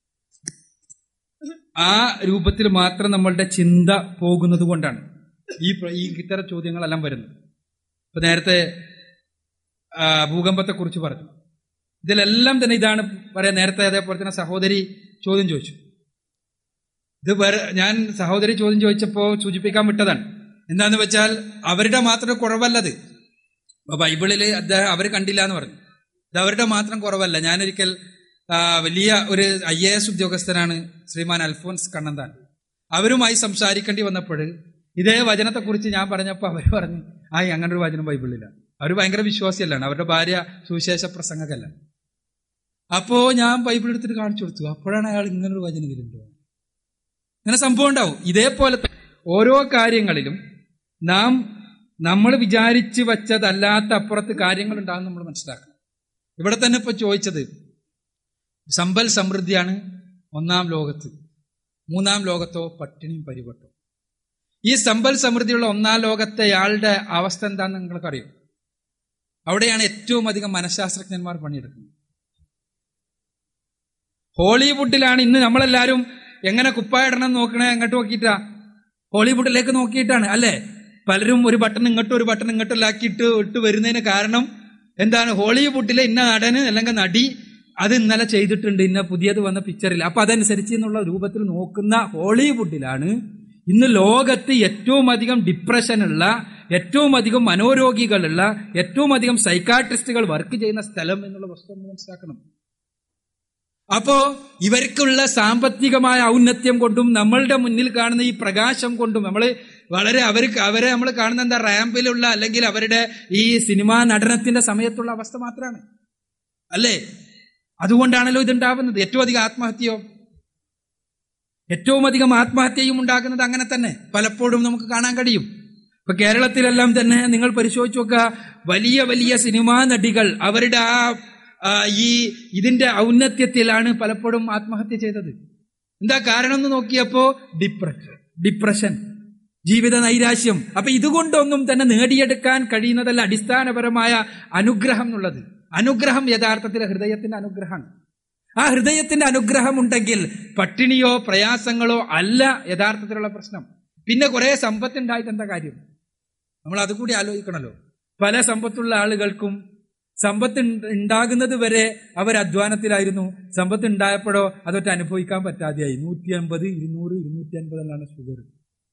ആ രൂപത്തിൽ മാത്രം നമ്മളുടെ ചിന്ത പോകുന്നത് കൊണ്ടാണ് ഈ പ്ര- ഈ ഇത്തരം ചോദ്യങ്ങളെല്ലാം വരുന്നത് ഇപ്പൊ നേരത്തെ ആ, ഭൂകമ്പത്തെക്കുറിച്ച് പറഞ്ഞു ഇതിലെല്ലാം തന്നെ ഇതാണ് പറയാം നേരത്തെ അതേപോലെ തന്നെ സഹോദരി ചോദ്യം ചോദിച്ചു ഇത് വേറെ ഞാൻ സഹോദരി ചോദ്യം ചോദിച്ചപ്പോൾ സൂചിപ്പിക്കാൻ വിട്ടതാണ് എന്താന്ന് വെച്ചാൽ അവരുടെ മാത്രം കുറവല്ലത് ഇപ്പൊ ബൈബിളിൽ അദ്ദേഹം അവർ കണ്ടില്ല എന്ന് പറഞ്ഞു ഇത് അവരുടെ മാത്രം കുറവല്ല ഞാനൊരിക്കൽ ആ, വലിയ ഒരു ഐ എ എസ് ഉദ്യോഗസ്ഥനാണ് ശ്രീമാൻ അൽഫോൻസ് കണ്ണന്താൻ അവരുമായി സംസാരിക്കേണ്ടി വന്നപ്പോൾ ഇതേ വചനത്തെക്കുറിച്ച് ഞാൻ പറഞ്ഞപ്പോൾ അവർ പറഞ്ഞു ആ അങ്ങനെ ഒരു വചനം ബൈബിളില്ല അവർ ഭയങ്കര വിശ്വാസിയല്ലാണ് അവരുടെ ഭാര്യ സുവിശേഷ പ്രസംഗകല്ല അപ്പോ ഞാൻ ബൈബിൾ എടുത്തിട്ട് കാണിച്ചു കൊടുത്തു അപ്പോഴാണ് അയാൾ ഇങ്ങനൊരു വചനം ഇതിലുണ്ടോ ഇങ്ങനെ സംഭവം ഉണ്ടാവും ഇതേപോലെ ഓരോ കാര്യങ്ങളിലും നാം നമ്മൾ വിചാരിച്ചു വച്ചതല്ലാത്ത അപ്പുറത്ത് കാര്യങ്ങൾ ഉണ്ടാകും നമ്മൾ മനസ്സിലാക്കണം ഇവിടെ തന്നെ ഇപ്പൊ ചോദിച്ചത് സമ്പൽ സമൃദ്ധിയാണ് ഒന്നാം ലോകത്ത് മൂന്നാം ലോകത്തോ പട്ടിണിയും പരിവട്ടോ ഈ സമ്പൽ സമൃദ്ധിയുള്ള ഒന്നാം ലോകത്തെ ആളുടെ അവസ്ഥ എന്താണെന്ന് നിങ്ങൾക്കറിയോ അവിടെയാണ് ഏറ്റവും അധികം മനഃശാസ്ത്രജ്ഞന്മാർ പണിയെടുക്കുന്നത് ഹോളിവുഡിലാണ് ഇന്ന് നമ്മളെല്ലാരും എങ്ങനെ കുപ്പായിടണം നോക്കണേ എങ്ങോട്ട് നോക്കിയിട്ടാ ഹോളിവുഡിലേക്ക് നോക്കിയിട്ടാണ് അല്ലേ പലരും ഒരു ബട്ടൺ ഇങ്ങോട്ടും ഒരു ബട്ടൺ ഇങ്ങോട്ടിലാക്കിയിട്ട് ഇട്ട് വരുന്നതിന് കാരണം എന്താണ് ഹോളിവുഡിലെ ഇന്ന നടന് അല്ലെങ്കിൽ നടി അത് ഇന്നലെ ചെയ്തിട്ടുണ്ട് ഇന്ന പുതിയത് വന്ന പിക്ചറിൽ അപ്പൊ അതനുസരിച്ച് എന്നുള്ള രൂപത്തിൽ നോക്കുന്ന ഹോളിവുഡിലാണ് ഇന്ന് ലോകത്ത് ഏറ്റവും അധികം ഡിപ്രഷനുള്ള ഏറ്റവും അധികം മനോരോഗികളുള്ള ഏറ്റവും അധികം സൈക്കാട്രിസ്റ്റുകൾ വർക്ക് ചെയ്യുന്ന സ്ഥലം എന്നുള്ള വസ്തു നമ്മൾ മനസ്സിലാക്കണം അപ്പോ ഇവർക്കുള്ള സാമ്പത്തികമായ ഔന്നത്യം കൊണ്ടും നമ്മളുടെ മുന്നിൽ കാണുന്ന ഈ പ്രകാശം കൊണ്ടും നമ്മൾ വളരെ അവർക്ക് അവരെ നമ്മൾ കാണുന്ന എന്താ റാമ്പിലുള്ള അല്ലെങ്കിൽ അവരുടെ ഈ സിനിമാ നടനത്തിന്റെ സമയത്തുള്ള അവസ്ഥ മാത്രമാണ് അല്ലേ അതുകൊണ്ടാണല്ലോ ഇതുണ്ടാവുന്നത് ഏറ്റവും അധികം ആത്മഹത്യയോ ഏറ്റവും അധികം ആത്മഹത്യയും ഉണ്ടാകുന്നത് അങ്ങനെ തന്നെ പലപ്പോഴും നമുക്ക് കാണാൻ കഴിയും ഇപ്പൊ കേരളത്തിലെല്ലാം തന്നെ നിങ്ങൾ പരിശോധിച്ച് നോക്കുക വലിയ വലിയ സിനിമാ നടികൾ അവരുടെ ആ ആ, ഈ ഇതിന്റെ ഔന്നത്യത്തിലാണ് പലപ്പോഴും ആത്മഹത്യ ചെയ്തത് എന്താ കാരണം എന്ന് നോക്കിയപ്പോ ഡിപ്രഷൻ ഡിപ്രഷൻ ജീവിത നൈരാശ്യം അപ്പൊ ഇതുകൊണ്ടൊന്നും തന്നെ നേടിയെടുക്കാൻ കഴിയുന്നതല്ല അടിസ്ഥാനപരമായ അനുഗ്രഹം എന്നുള്ളത് അനുഗ്രഹം യഥാർത്ഥത്തിൽ ഹൃദയത്തിന്റെ അനുഗ്രഹമാണ് ആ ഹൃദയത്തിന്റെ അനുഗ്രഹം ഉണ്ടെങ്കിൽ പട്ടിണിയോ പ്രയാസങ്ങളോ അല്ല യഥാർത്ഥത്തിലുള്ള പ്രശ്നം പിന്നെ കുറെ സമ്പത്ത് ഉണ്ടായിട്ട് എന്താ കാര്യം നമ്മൾ അതുകൂടി ആലോചിക്കണല്ലോ പല സമ്പത്തുള്ള ആളുകൾക്കും സമ്പത്ത് ഉണ്ട്- ഉണ്ടാകുന്നത് വരെ അവർ അധ്വാനത്തിലായിരുന്നു സമ്പത്ത് ഉണ്ടായപ്പോഴോ അതൊട്ട് അനുഭവിക്കാൻ പറ്റാതെയായി നൂറ്റി അമ്പത് ഇരുന്നൂറ് ഇരുന്നൂറ്റി അൻപതെല്ലാം ഷുഗർ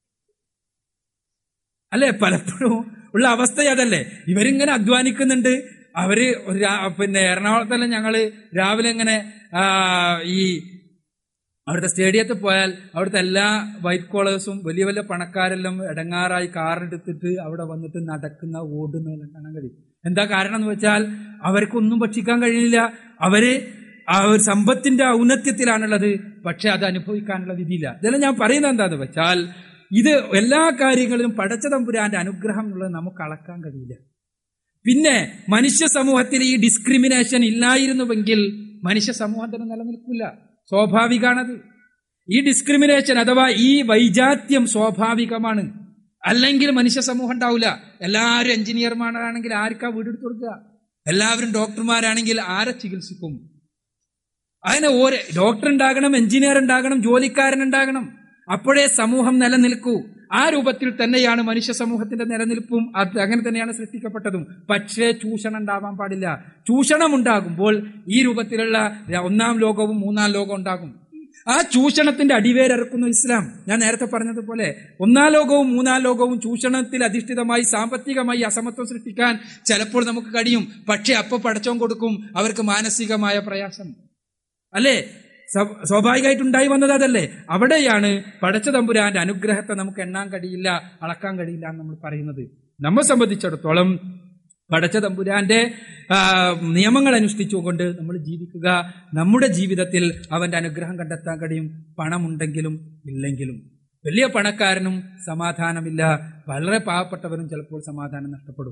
അല്ലെ പലപ്പോഴും ഉള്ള അവസ്ഥ അതല്ലേ ഇവരിങ്ങനെ അധ്വാനിക്കുന്നുണ്ട് അവര് ഒരു രാ- പിന്നെ എറണാകുളത്തെല്ലാം ഞങ്ങള് രാവിലെ ഇങ്ങനെ ആ, ഈ അവിടുത്തെ സ്റ്റേഡിയത്തിൽ പോയാൽ അവിടുത്തെ എല്ലാ വൈറ്റ് കോളേഴ്സും വലിയ വലിയ പണക്കാരെല്ലാം ഇടങ്ങാറായി കാറെടുത്തിട്ട് അവിടെ വന്നിട്ട് നടക്കുന്ന ഓടുന്നതെല്ലാം കാണാൻ കഴിയും എന്താ കാരണം എന്ന് വെച്ചാൽ അവർക്കൊന്നും ഭക്ഷിക്കാൻ കഴിയില്ല അവര് ആ ഒരു സമ്പത്തിന്റെ ഔന്നത്യത്തിലാണുള്ളത് പക്ഷെ അത് അനുഭവിക്കാനുള്ള വിധിയില്ല ഇതെല്ലാം ഞാൻ പറയുന്നത് എന്താന്ന് വെച്ചാൽ ഇത് എല്ലാ കാര്യങ്ങളിലും പടച്ച തമ്പുരാന്റെ അനുഗ്രഹം എന്നുള്ളത് നമുക്ക് അളക്കാൻ കഴിയില്ല പിന്നെ മനുഷ്യ സമൂഹത്തിൽ ഈ ഡിസ്ക്രിമിനേഷൻ ഇല്ലായിരുന്നുവെങ്കിൽ മനുഷ്യ സമൂഹം തന്നെ നിലനിൽക്കില്ല സ്വാഭാവികമാണത് ഈ ഡിസ്ക്രിമിനേഷൻ അഥവാ ഈ വൈജാത്യം സ്വാഭാവികമാണ് അല്ലെങ്കിൽ മനുഷ്യ സമൂഹം ഉണ്ടാവില്ല എല്ലാവരും എഞ്ചിനീയർമാരാണെങ്കിൽ ആർക്കാ വീടെടുത്ത് കൊടുക്കുക എല്ലാവരും ഡോക്ടർമാരാണെങ്കിൽ ആരെ ചികിത്സിക്കും അതിന് ഓരോ ഡോക്ടർ ഉണ്ടാകണം എഞ്ചിനീയർ ഉണ്ടാകണം ജോലിക്കാരൻ ഉണ്ടാകണം അപ്പോഴേ സമൂഹം നിലനിൽക്കൂ ആ രൂപത്തിൽ തന്നെയാണ് മനുഷ്യ സമൂഹത്തിന്റെ നിലനിൽപ്പും അത് അങ്ങനെ തന്നെയാണ് സൃഷ്ടിക്കപ്പെട്ടതും പക്ഷേ ചൂഷണം ഉണ്ടാവാൻ പാടില്ല ചൂഷണം ഉണ്ടാകുമ്പോൾ ഈ രൂപത്തിലുള്ള ഒന്നാം ലോകവും മൂന്നാം ലോകവും ഉണ്ടാകും ആ ചൂഷണത്തിന്റെ അടിവേരിറക്കുന്നു ഇസ്ലാം ഞാൻ നേരത്തെ പറഞ്ഞതുപോലെ ഒന്നാം ലോകവും മൂന്നാം ലോകവും ചൂഷണത്തിൽ അധിഷ്ഠിതമായി സാമ്പത്തികമായി അസമത്വം സൃഷ്ടിക്കാൻ ചിലപ്പോൾ നമുക്ക് കഴിയും പക്ഷെ അപ്പൊ പടച്ചോൻ കൊടുക്കും അവർക്ക് മാനസികമായ പ്രയാസം അല്ലേ സ്വാഭാവികമായിട്ടുണ്ടായി വന്നത് അതല്ലേ അവിടെയാണ് പടച്ച തമ്പുരാന്റെ അനുഗ്രഹത്തെ നമുക്ക് എണ്ണാൻ കഴിയില്ല അളക്കാൻ കഴിയില്ല എന്ന് നമ്മൾ പറയുന്നത് നമ്മെ സംബന്ധിച്ചിടത്തോളം പടച്ച തമ്പുരാന്റെ നിയമങ്ങൾ അനുഷ്ഠിച്ചുകൊണ്ട് നമ്മൾ ജീവിക്കുക നമ്മുടെ ജീവിതത്തിൽ അവന്റെ അനുഗ്രഹം കണ്ടെത്താൻ കഴിയും പണമുണ്ടെങ്കിലും ഇല്ലെങ്കിലും വലിയ പണക്കാരനും സമാധാനമില്ല വളരെ പാവപ്പെട്ടവനും ചിലപ്പോൾ സമാധാനം നഷ്ടപ്പെടും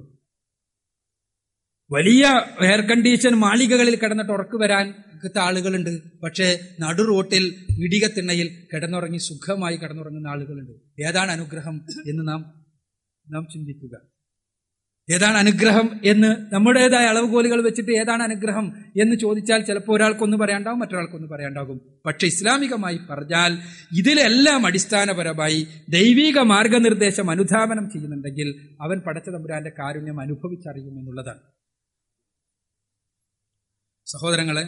വലിയ എയർ കണ്ടീഷൻ മാളികകളിൽ കിടന്നിട്ട് ഉറക്കു വരാൻ ആളുകളുണ്ട് പക്ഷേ നടു റോട്ടിൽ ഇടികത്തിണ്ണയിൽ കിടന്നുറങ്ങി സുഖമായി കിടന്നുറങ്ങുന്ന ആളുകളുണ്ട് ഏതാണ് അനുഗ്രഹം എന്ന് നാം നാം ചിന്തിക്കുക ഏതാണ് അനുഗ്രഹം എന്ന് നമ്മുടേതായ അളവുകോലുകൾ വെച്ചിട്ട് ഏതാണ് അനുഗ്രഹം എന്ന് ചോദിച്ചാൽ ചിലപ്പോൾ ഒരാൾക്കൊന്ന് പറയാണ്ടാവും മറ്റൊരാൾക്കൊന്ന് പറയാണ്ടാകും പക്ഷെ ഇസ്ലാമികമായി പറഞ്ഞാൽ ഇതിലെല്ലാം അടിസ്ഥാനപരമായി ദൈവിക മാർഗനിർദ്ദേശം അനുധാവനം ചെയ്യുന്നുണ്ടെങ്കിൽ അവൻ പടച്ച തമ്പുരാന്റെ കാരുണ്യം അനുഭവിച്ചറിയും എന്നുള്ളതാണ് സഹോദരങ്ങളെ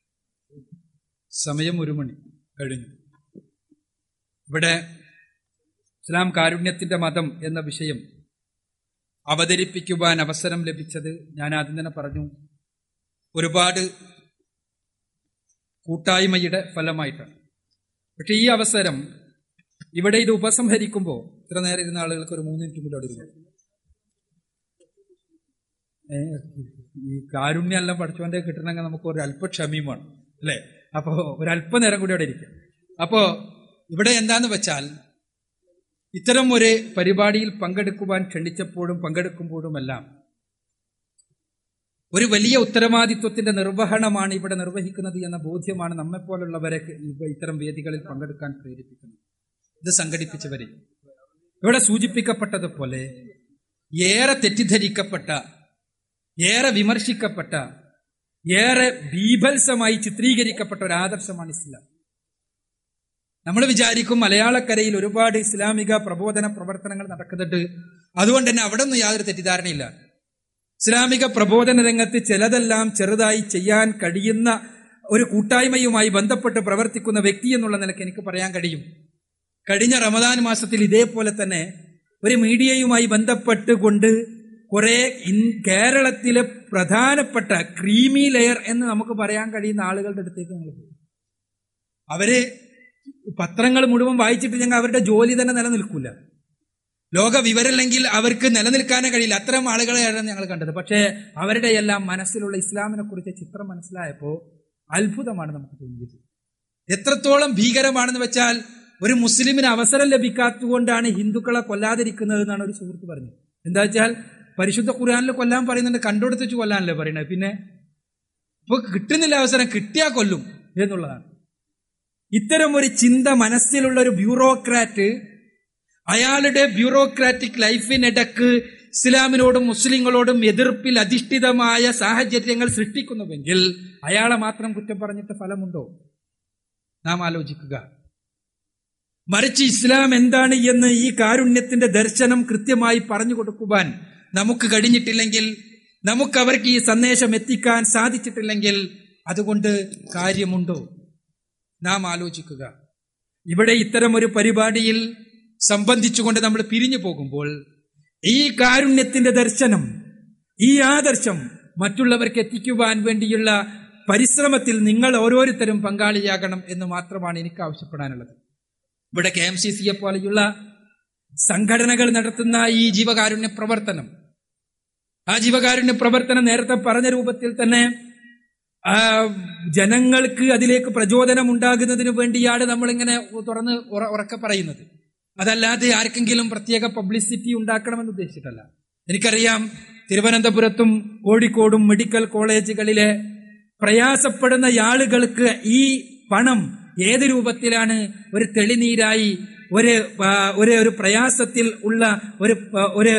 സമയം ഒരു മണി കഴിഞ്ഞു ഇവിടെ ഇസ്ലാം കാരുണ്യത്തിന്റെ മതം എന്ന വിഷയം അവതരിപ്പിക്കുവാൻ അവസരം ലഭിച്ചത് ഞാൻ ആദ്യം തന്നെ പറഞ്ഞു ഒരുപാട് കൂട്ടായ്മയുടെ ഫലമായിട്ടാണ് പക്ഷെ ഈ അവസരം ഇവിടെ ഇത് ഉപസംഹരിക്കുമ്പോൾ ഇത്ര നേരം ഇരുന്ന ആളുകൾക്ക് ഒരു മൂന്ന് മിനിറ്റ് കൂടെ അടുക്കും ഈ കാരുണ്യെല്ലാം പഠിച്ചുകൊണ്ടേ കിട്ടണമെങ്കിൽ നമുക്ക് ഒരു അല്പ ക്ഷമീമാണ് അല്ലേ അപ്പോ ഒരല്പനേരം കൂടി അവിടെ ഇരിക്കാം അപ്പോ ഇവിടെ എന്താന്ന് വെച്ചാൽ ഇത്തരം ഒരു പരിപാടിയിൽ പങ്കെടുക്കുവാൻ ക്ഷണിച്ചപ്പോഴും പങ്കെടുക്കുമ്പോഴുമെല്ലാം ഒരു വലിയ ഉത്തരവാദിത്വത്തിന്റെ നിർവഹണമാണ് ഇവിടെ നിർവഹിക്കുന്നത് എന്ന ബോധ്യമാണ് നമ്മെപ്പോലുള്ളവരെ ഇത്തരം വേദികളിൽ പങ്കെടുക്കാൻ പ്രേരിപ്പിക്കുന്നത് ഇത് സംഘടിപ്പിച്ചവരെ ഇവിടെ സൂചിപ്പിക്കപ്പെട്ടതുപോലെ ഏറെ തെറ്റിദ്ധരിക്കപ്പെട്ട ഏറെ വിമർശിക്കപ്പെട്ട ഏറെ ബീഭത്സമായി ചിത്രീകരിക്കപ്പെട്ട ഒരു ആദർശമാണ് ഇസ്ലാം നമ്മൾ വിചാരിക്കും മലയാളക്കരയിൽ ഒരുപാട് ഇസ്ലാമിക പ്രബോധന പ്രവർത്തനങ്ങൾ നടക്കുന്നുണ്ട് അതുകൊണ്ട് തന്നെ അവിടെ ഒന്നും യാതൊരു തെറ്റിദ്ധാരണയില്ല ഇസ്ലാമിക പ്രബോധന രംഗത്ത് ചിലതെല്ലാം ചെറുതായി ചെയ്യാൻ കഴിയുന്ന ഒരു കൂട്ടായ്മയുമായി ബന്ധപ്പെട്ട് പ്രവർത്തിക്കുന്ന വ്യക്തി എന്നുള്ള നിലയ്ക്ക് എനിക്ക് പറയാൻ കഴിയും കഴിഞ്ഞ റമദാൻ മാസത്തിൽ ഇതേപോലെ തന്നെ ഒരു മീഡിയയുമായി ബന്ധപ്പെട്ടുകൊണ്ട് കുറെ കേരളത്തിലെ പ്രധാനപ്പെട്ട ക്രീമി ലെയർ എന്ന് നമുക്ക് പറയാൻ കഴിയുന്ന ആളുകളുടെ അടുത്തേക്ക് നമ്മൾ പോയി അവര് പത്രങ്ങൾ മുഴുവൻ വായിച്ചിട്ട് ഞങ്ങൾ അവരുടെ ജോലി തന്നെ നിലനിൽക്കില്ല ലോക വിവരമില്ലെങ്കിൽ അവർക്ക് നിലനിൽക്കാനേ കഴിയില്ല അത്തരം ആളുകളെയാണ് ഞങ്ങൾ കണ്ടത് പക്ഷേ അവരുടെ എല്ലാം മനസ്സിലുള്ള ഇസ്ലാമിനെ കുറിച്ച് ചിത്രം മനസ്സിലായപ്പോൾ അത്ഭുതമാണ് നമുക്ക് തോന്നിയത് എത്രത്തോളം ഭീകരമാണെന്ന് വെച്ചാൽ ഒരു മുസ്ലിമിന് അവസരം ലഭിക്കാത്തതുകൊണ്ടാണ് ഹിന്ദുക്കളെ കൊല്ലാതിരിക്കുന്നത് എന്നാണ് ഒരു സുഹൃത്ത് പറഞ്ഞത് എന്താ വെച്ചാൽ പരിശുദ്ധ ഖുർആാനിൽ കൊല്ലാൻ പറയുന്നുണ്ട് കണ്ടുകൊടുത്ത് വെച്ച് കൊല്ലാനല്ലേ പറയുന്നത് പിന്നെ ഇപ്പൊ കിട്ടുന്നില്ല അവസരം കിട്ടിയാ കൊല്ലും എന്നുള്ളതാണ് ഇത്തരം ഒരു ചിന്ത മനസ്സിലുള്ള ഒരു ബ്യൂറോക്രാറ്റ് അയാളുടെ ബ്യൂറോക്രാറ്റിക് ലൈഫിനിടക്ക് ഇസ്ലാമിനോടും മുസ്ലിങ്ങളോടും എതിർപ്പിൽ അധിഷ്ഠിതമായ സാഹചര്യങ്ങൾ സൃഷ്ടിക്കുന്നുവെങ്കിൽ അയാളെ മാത്രം കുറ്റം പറഞ്ഞിട്ട് ഫലമുണ്ടോ നാം ആലോചിക്കുക മറിച്ച് ഇസ്ലാം എന്താണ് എന്ന് ഈ കാരുണ്യത്തിന്റെ ദർശനം കൃത്യമായി പറഞ്ഞു കൊടുക്കുവാൻ നമുക്ക് കഴിഞ്ഞിട്ടില്ലെങ്കിൽ നമുക്ക് അവർക്ക് ഈ സന്ദേശം എത്തിക്കാൻ സാധിച്ചിട്ടില്ലെങ്കിൽ അതുകൊണ്ട് കാര്യമുണ്ടോ നാം ആലോചിക്കുക ഇവിടെ ഇത്തരം ഒരു പരിപാടിയിൽ സംബന്ധിച്ചുകൊണ്ട് നമ്മൾ പിരിഞ്ഞു പോകുമ്പോൾ ഈ കാരുണ്യത്തിന്റെ ദർശനം ഈ ആദർശം മറ്റുള്ളവർക്ക് എത്തിക്കുവാൻ വേണ്ടിയുള്ള പരിശ്രമത്തിൽ നിങ്ങൾ ഓരോരുത്തരും പങ്കാളിയാകണം എന്ന് മാത്രമാണ് എനിക്ക് ആവശ്യപ്പെടാനുള്ളത് ഇവിടെ കെ എം സി സിയെ പോലെയുള്ള സംഘടനകൾ നടത്തുന്ന ഈ ജീവകാരുണ്യ പ്രവർത്തനം ആ ജീവകാരുണ്യ പ്രവർത്തനം നേരത്തെ പറഞ്ഞ രൂപത്തിൽ തന്നെ ജനങ്ങൾക്ക് അതിലേക്ക് പ്രചോദനം ഉണ്ടാകുന്നതിന് വേണ്ടിയാണ് നമ്മളിങ്ങനെ തുറന്ന് ഉറക്കെ പറയുന്നത് അതല്ലാതെ ആർക്കെങ്കിലും പ്രത്യേക പബ്ലിസിറ്റി ഉണ്ടാക്കണമെന്ന് ഉദ്ദേശിച്ചിട്ടല്ല എനിക്കറിയാം തിരുവനന്തപുരത്തും കോഴിക്കോടും മെഡിക്കൽ കോളേജുകളിലെ പ്രയാസപ്പെടുന്ന ആളുകൾക്ക് ഈ പണം ഏത് രൂപത്തിലാണ് ഒരു തെളിനീരായി ഒരു ആ, ഒരു ഒരു പ്രയാസത്തിൽ ഉള്ള ഒരു ആ, ഒരു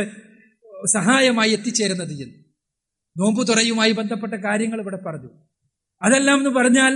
സഹായമായി എത്തിച്ചേരുന്നത് എന്ന് നോമ്പു തുറയുമായി ബന്ധപ്പെട്ട കാര്യങ്ങൾ ഇവിടെ പറഞ്ഞു അതെല്ലാം എന്ന് പറഞ്ഞാൽ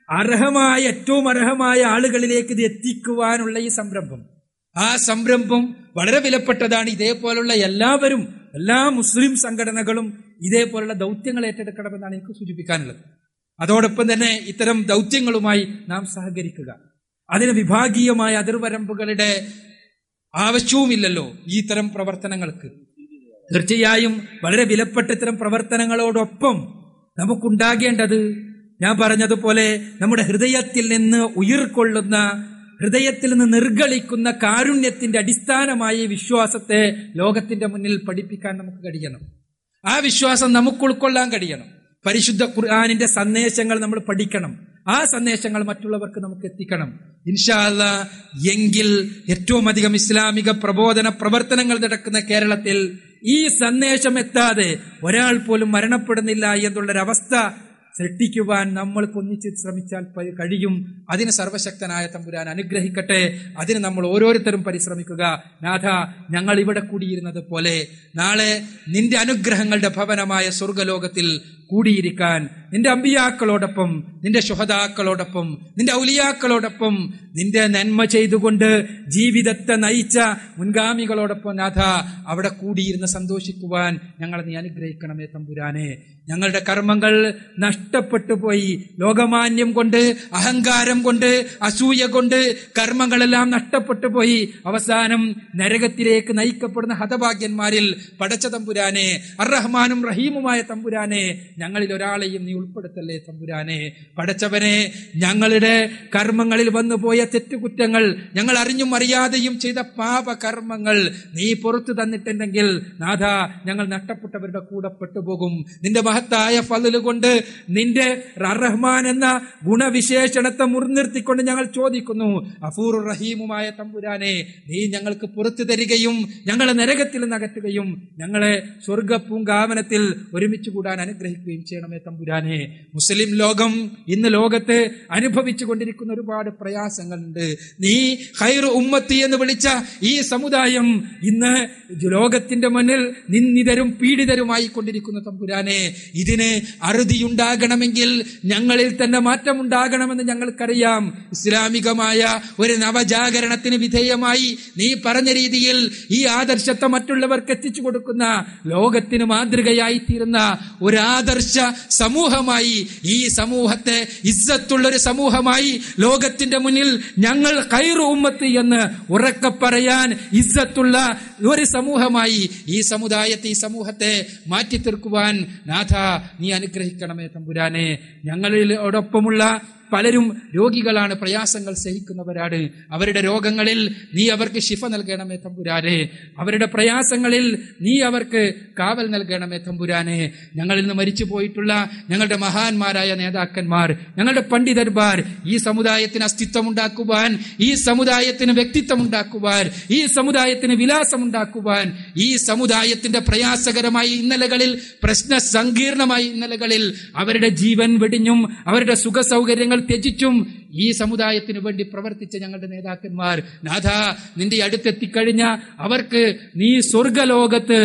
അർഹമായ ഏറ്റവും അർഹമായ ആളുകളിലേക്ക് ഇത് എത്തിക്കുവാനുള്ള ഈ സംരംഭം ആ സംരംഭം വളരെ വിലപ്പെട്ടതാണ് ഇതേപോലുള്ള എല്ലാവരും എല്ലാ മുസ്ലിം സംഘടനകളും ഇതേപോലുള്ള ദൗത്യങ്ങൾ ഏറ്റെടുക്കണമെന്നാണ് എനിക്ക് സൂചിപ്പിക്കാനുള്ളത് അതോടൊപ്പം തന്നെ ഇത്തരം ദൗത്യങ്ങളുമായി നാം സഹകരിക്കുക അതിന് വിഭാഗീയമായ അതിർവരമ്പുകളുടെ ആവശ്യവുമില്ലല്ലോ ഈ തരം പ്രവർത്തനങ്ങൾക്ക് തീർച്ചയായും വളരെ വിലപ്പെട്ട ഇത്തരം പ്രവർത്തനങ്ങളോടൊപ്പം നമുക്കുണ്ടാകേണ്ടത് ഞാൻ പറഞ്ഞതുപോലെ നമ്മുടെ ഹൃദയത്തിൽ നിന്ന് ഉയിർക്കൊള്ളുന്ന ഹൃദയത്തിൽ നിന്ന് നിർഗളിക്കുന്ന കാരുണ്യത്തിന്റെ അടിസ്ഥാനമായ ഈ വിശ്വാസത്തെ ലോകത്തിന്റെ മുന്നിൽ പഠിപ്പിക്കാൻ നമുക്ക് കഴിയണം ആ വിശ്വാസം നമുക്ക് ഉൾക്കൊള്ളാൻ കഴിയണം പരിശുദ്ധ ഖുർആാനിന്റെ സന്ദേശങ്ങൾ നമ്മൾ പഠിക്കണം ആ സന്ദേശങ്ങൾ മറ്റുള്ളവർക്ക് നമുക്ക് എത്തിക്കണം ഇൻഷാല്ല എങ്കിൽ ഏറ്റവും അധികം ഇസ്ലാമിക പ്രബോധന പ്രവർത്തനങ്ങൾ നടക്കുന്ന കേരളത്തിൽ ഈ സന്ദേശം എത്താതെ ഒരാൾ പോലും മരണപ്പെടുന്നില്ല എന്നുള്ളൊരവസ്ഥ സൃഷ്ടിക്കുവാൻ നമ്മൾക്ക് ഒന്നിച്ച് ശ്രമിച്ചാൽ പ- കഴിയും അതിന് സർവശക്തനായ തമ്പുരാൻ അനുഗ്രഹിക്കട്ടെ അതിന് നമ്മൾ ഓരോരുത്തരും പരിശ്രമിക്കുക നാഥ ഞങ്ങൾ ഇവിടെ കൂടിയിരുന്നത് പോലെ നാളെ നിന്റെ അനുഗ്രഹങ്ങളുടെ ഭവനമായ സ്വർഗലോകത്തിൽ കൂടിയിരിക്കാൻ നിന്റെ അമ്പിയാക്കളോടൊപ്പം നിന്റെ ശുഹതാക്കളോടൊപ്പം നിന്റെ ഔലിയാക്കളോടൊപ്പം നിന്റെ നന്മ ചെയ്തുകൊണ്ട് ജീവിതത്തെ നയിച്ച മുൻഗാമികളോടൊപ്പം നാഥ അവിടെ കൂടിയിരുന്ന് സന്തോഷിക്കുവാൻ ഞങ്ങളെ നീ അനുഗ്രഹിക്കണമേ തമ്പുരാനെ ഞങ്ങളുടെ കർമ്മങ്ങൾ നഷ്ടപ്പെട്ടു പോയി ലോകമാന്യം കൊണ്ട് അഹങ്കാരം കൊണ്ട് അസൂയ കൊണ്ട് കർമ്മങ്ങളെല്ലാം നഷ്ടപ്പെട്ടു പോയി അവസാനം നരകത്തിലേക്ക് നയിക്കപ്പെടുന്ന ഹതഭാഗ്യന്മാരിൽ പടച്ച തമ്പുരാനെ അറഹ്മാനും റഹീമുമായ തമ്പുരാനെ ഞങ്ങളിൽ ഒരാളെയും നീ ഉൾപ്പെടുത്തല്ലേ തമ്പുരാനെ പടച്ചവനെ ഞങ്ങളുടെ കർമ്മങ്ങളിൽ വന്നുപോയ തെറ്റുകുറ്റങ്ങൾ ഞങ്ങൾ അറിഞ്ഞും അറിയാതെയും ചെയ്ത പാപകർമ്മങ്ങൾ നീ പുറത്തു തന്നിട്ടുണ്ടെങ്കിൽ നാഥ ഞങ്ങൾ നഷ്ടപ്പെട്ടവരുടെ കൂടെ പെട്ടുപോകും നിന്റെ മഹത്തായ ഫലല് കൊണ്ട് നിന്റെ റഹ്മാൻ എന്ന ഗുണവിശേഷണത്തെ മുൻനിർത്തിക്കൊണ്ട് ഞങ്ങൾ ചോദിക്കുന്നു അഫൂർ റഹീമുമായ തമ്പുരാനെ നീ ഞങ്ങൾക്ക് പുറത്തു തരികയും ഞങ്ങളെ നരകത്തിൽ നിന്ന് അകറ്റുകയും ഞങ്ങളെ സ്വർഗ പൂങ്കാവനത്തിൽ ഒരുമിച്ച് കൂടാൻ അനുഗ്രഹിക്കുകയും ചെയ്യണമേ തമ്പുരാനെ മുസ്ലിം ലോകം ഇന്ന് ലോകത്ത് അനുഭവിച്ചു കൊണ്ടിരിക്കുന്ന ഒരുപാട് പ്രയാസങ്ങളുണ്ട് നീ ഹൈർ ഉമ്മത്തി എന്ന് വിളിച്ച ഈ സമുദായം ഇന്ന് ലോകത്തിന്റെ മുന്നിൽ നിന്ദിതരും പീഡിതരുമായി കൊണ്ടിരിക്കുന്ന തമ്പുരാനെ ഇതിന് അറുതിയുണ്ടാകണമെങ്കിൽ ഞങ്ങളിൽ തന്നെ മാറ്റമുണ്ടാകണമെന്ന് ഞങ്ങൾക്കറിയാം ഇസ്ലാമികമായ ഒരു നവജാഗരണത്തിന് വിധേയമായി നീ പറഞ്ഞ രീതിയിൽ ഈ ആദർശത്തെ മറ്റുള്ളവർക്ക് എത്തിച്ചു കൊടുക്കുന്ന ലോകത്തിന് മാതൃകയായി തീരുന്ന ഒരു ആദർശ സമൂഹമായി ഈ സമൂഹത്തെ ഇസ്സത്തുള്ള ഒരു സമൂഹമായി ലോകത്തിന്റെ മുന്നിൽ ഞങ്ങൾ കൈറു ഉമ്മത്ത് എന്ന് ഉറക്കെ പറയാൻ ഇസ്സത്തുള്ള ഒരു സമൂഹമായി ഈ സമുദായത്തെ ഈ സമൂഹത്തെ മാറ്റി തീർക്കുവാൻ നാഥ നീ അനുഗ്രഹിക്കണമേ തമ്പുരാനെ ഞങ്ങളിലോടൊപ്പമുള്ള പലരും രോഗികളാണ് പ്രയാസങ്ങൾ സഹിക്കുന്നവരാണ് അവരുടെ രോഗങ്ങളിൽ നീ അവർക്ക് ശിഫ നൽകണമേ തമ്പുരാനെ അവരുടെ പ്രയാസങ്ങളിൽ നീ അവർക്ക് കാവൽ നൽകണമേ തമ്പുരാനെ ഞങ്ങളിൽ നിന്ന് മരിച്ചു പോയിട്ടുള്ള ഞങ്ങളുടെ മഹാന്മാരായ നേതാക്കന്മാർ ഞങ്ങളുടെ പണ്ഡിതന്മാർ ഈ സമുദായത്തിന് അസ്തിത്വം ഉണ്ടാക്കുവാൻ ഈ സമുദായത്തിന് വ്യക്തിത്വം ഉണ്ടാക്കുവാൻ ഈ സമുദായത്തിന് വിലാസം ഉണ്ടാക്കുവാൻ ഈ സമുദായത്തിന്റെ പ്രയാസകരമായ ഇന്നലകളിൽ പ്രശ്ന സങ്കീർണമായ ഇന്നലകളിൽ അവരുടെ ജീവൻ വെടിഞ്ഞും അവരുടെ സുഖ സൗകര്യങ്ങൾ ത്യജിച്ചും ഈ സമുദായത്തിന് വേണ്ടി പ്രവർത്തിച്ച ഞങ്ങളുടെ നേതാക്കന്മാർ നാഥ നിന്റെ അടുത്തെത്തിക്കഴിഞ്ഞ അവർക്ക് നീ സ്വർഗലോകത്ത്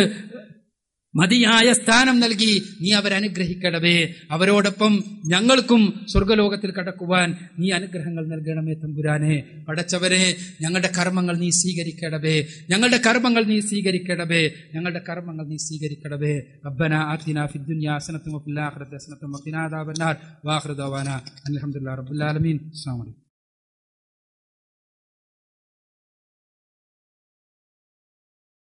മതിയായ സ്ഥാനം നൽകി നീ അവരനുഗ്രഹിക്കണമേ അവരോടൊപ്പം ഞങ്ങൾക്കും സ്വർഗലോകത്തിൽ കടക്കുവാൻ നീ അനുഗ്രഹങ്ങൾ നൽകണമേ തമ്പുരാനെ പടച്ചവരെ ഞങ്ങളുടെ കർമ്മങ്ങൾ നീ സ്വീകരിക്കണമേ ഞങ്ങളുടെ കർമ്മങ്ങൾ നീ സ്വീകരിക്കണമേ ഞങ്ങളുടെ കർമ്മങ്ങൾ നീ സ്വീകരിക്കണമേ റബ്ബന ആതിന ഫിദ്ദുനിയ ഹസനത്തും വഫിൽ ആഖിറതി ഹസനത്തും വഖിനാ അദാബന്നാർ വാഖിറു ദഅവാന അൽഹംദുലില്ലാഹി റബ്ബിൽ ആലമീൻ അസ്സലാമു അലൈക്കും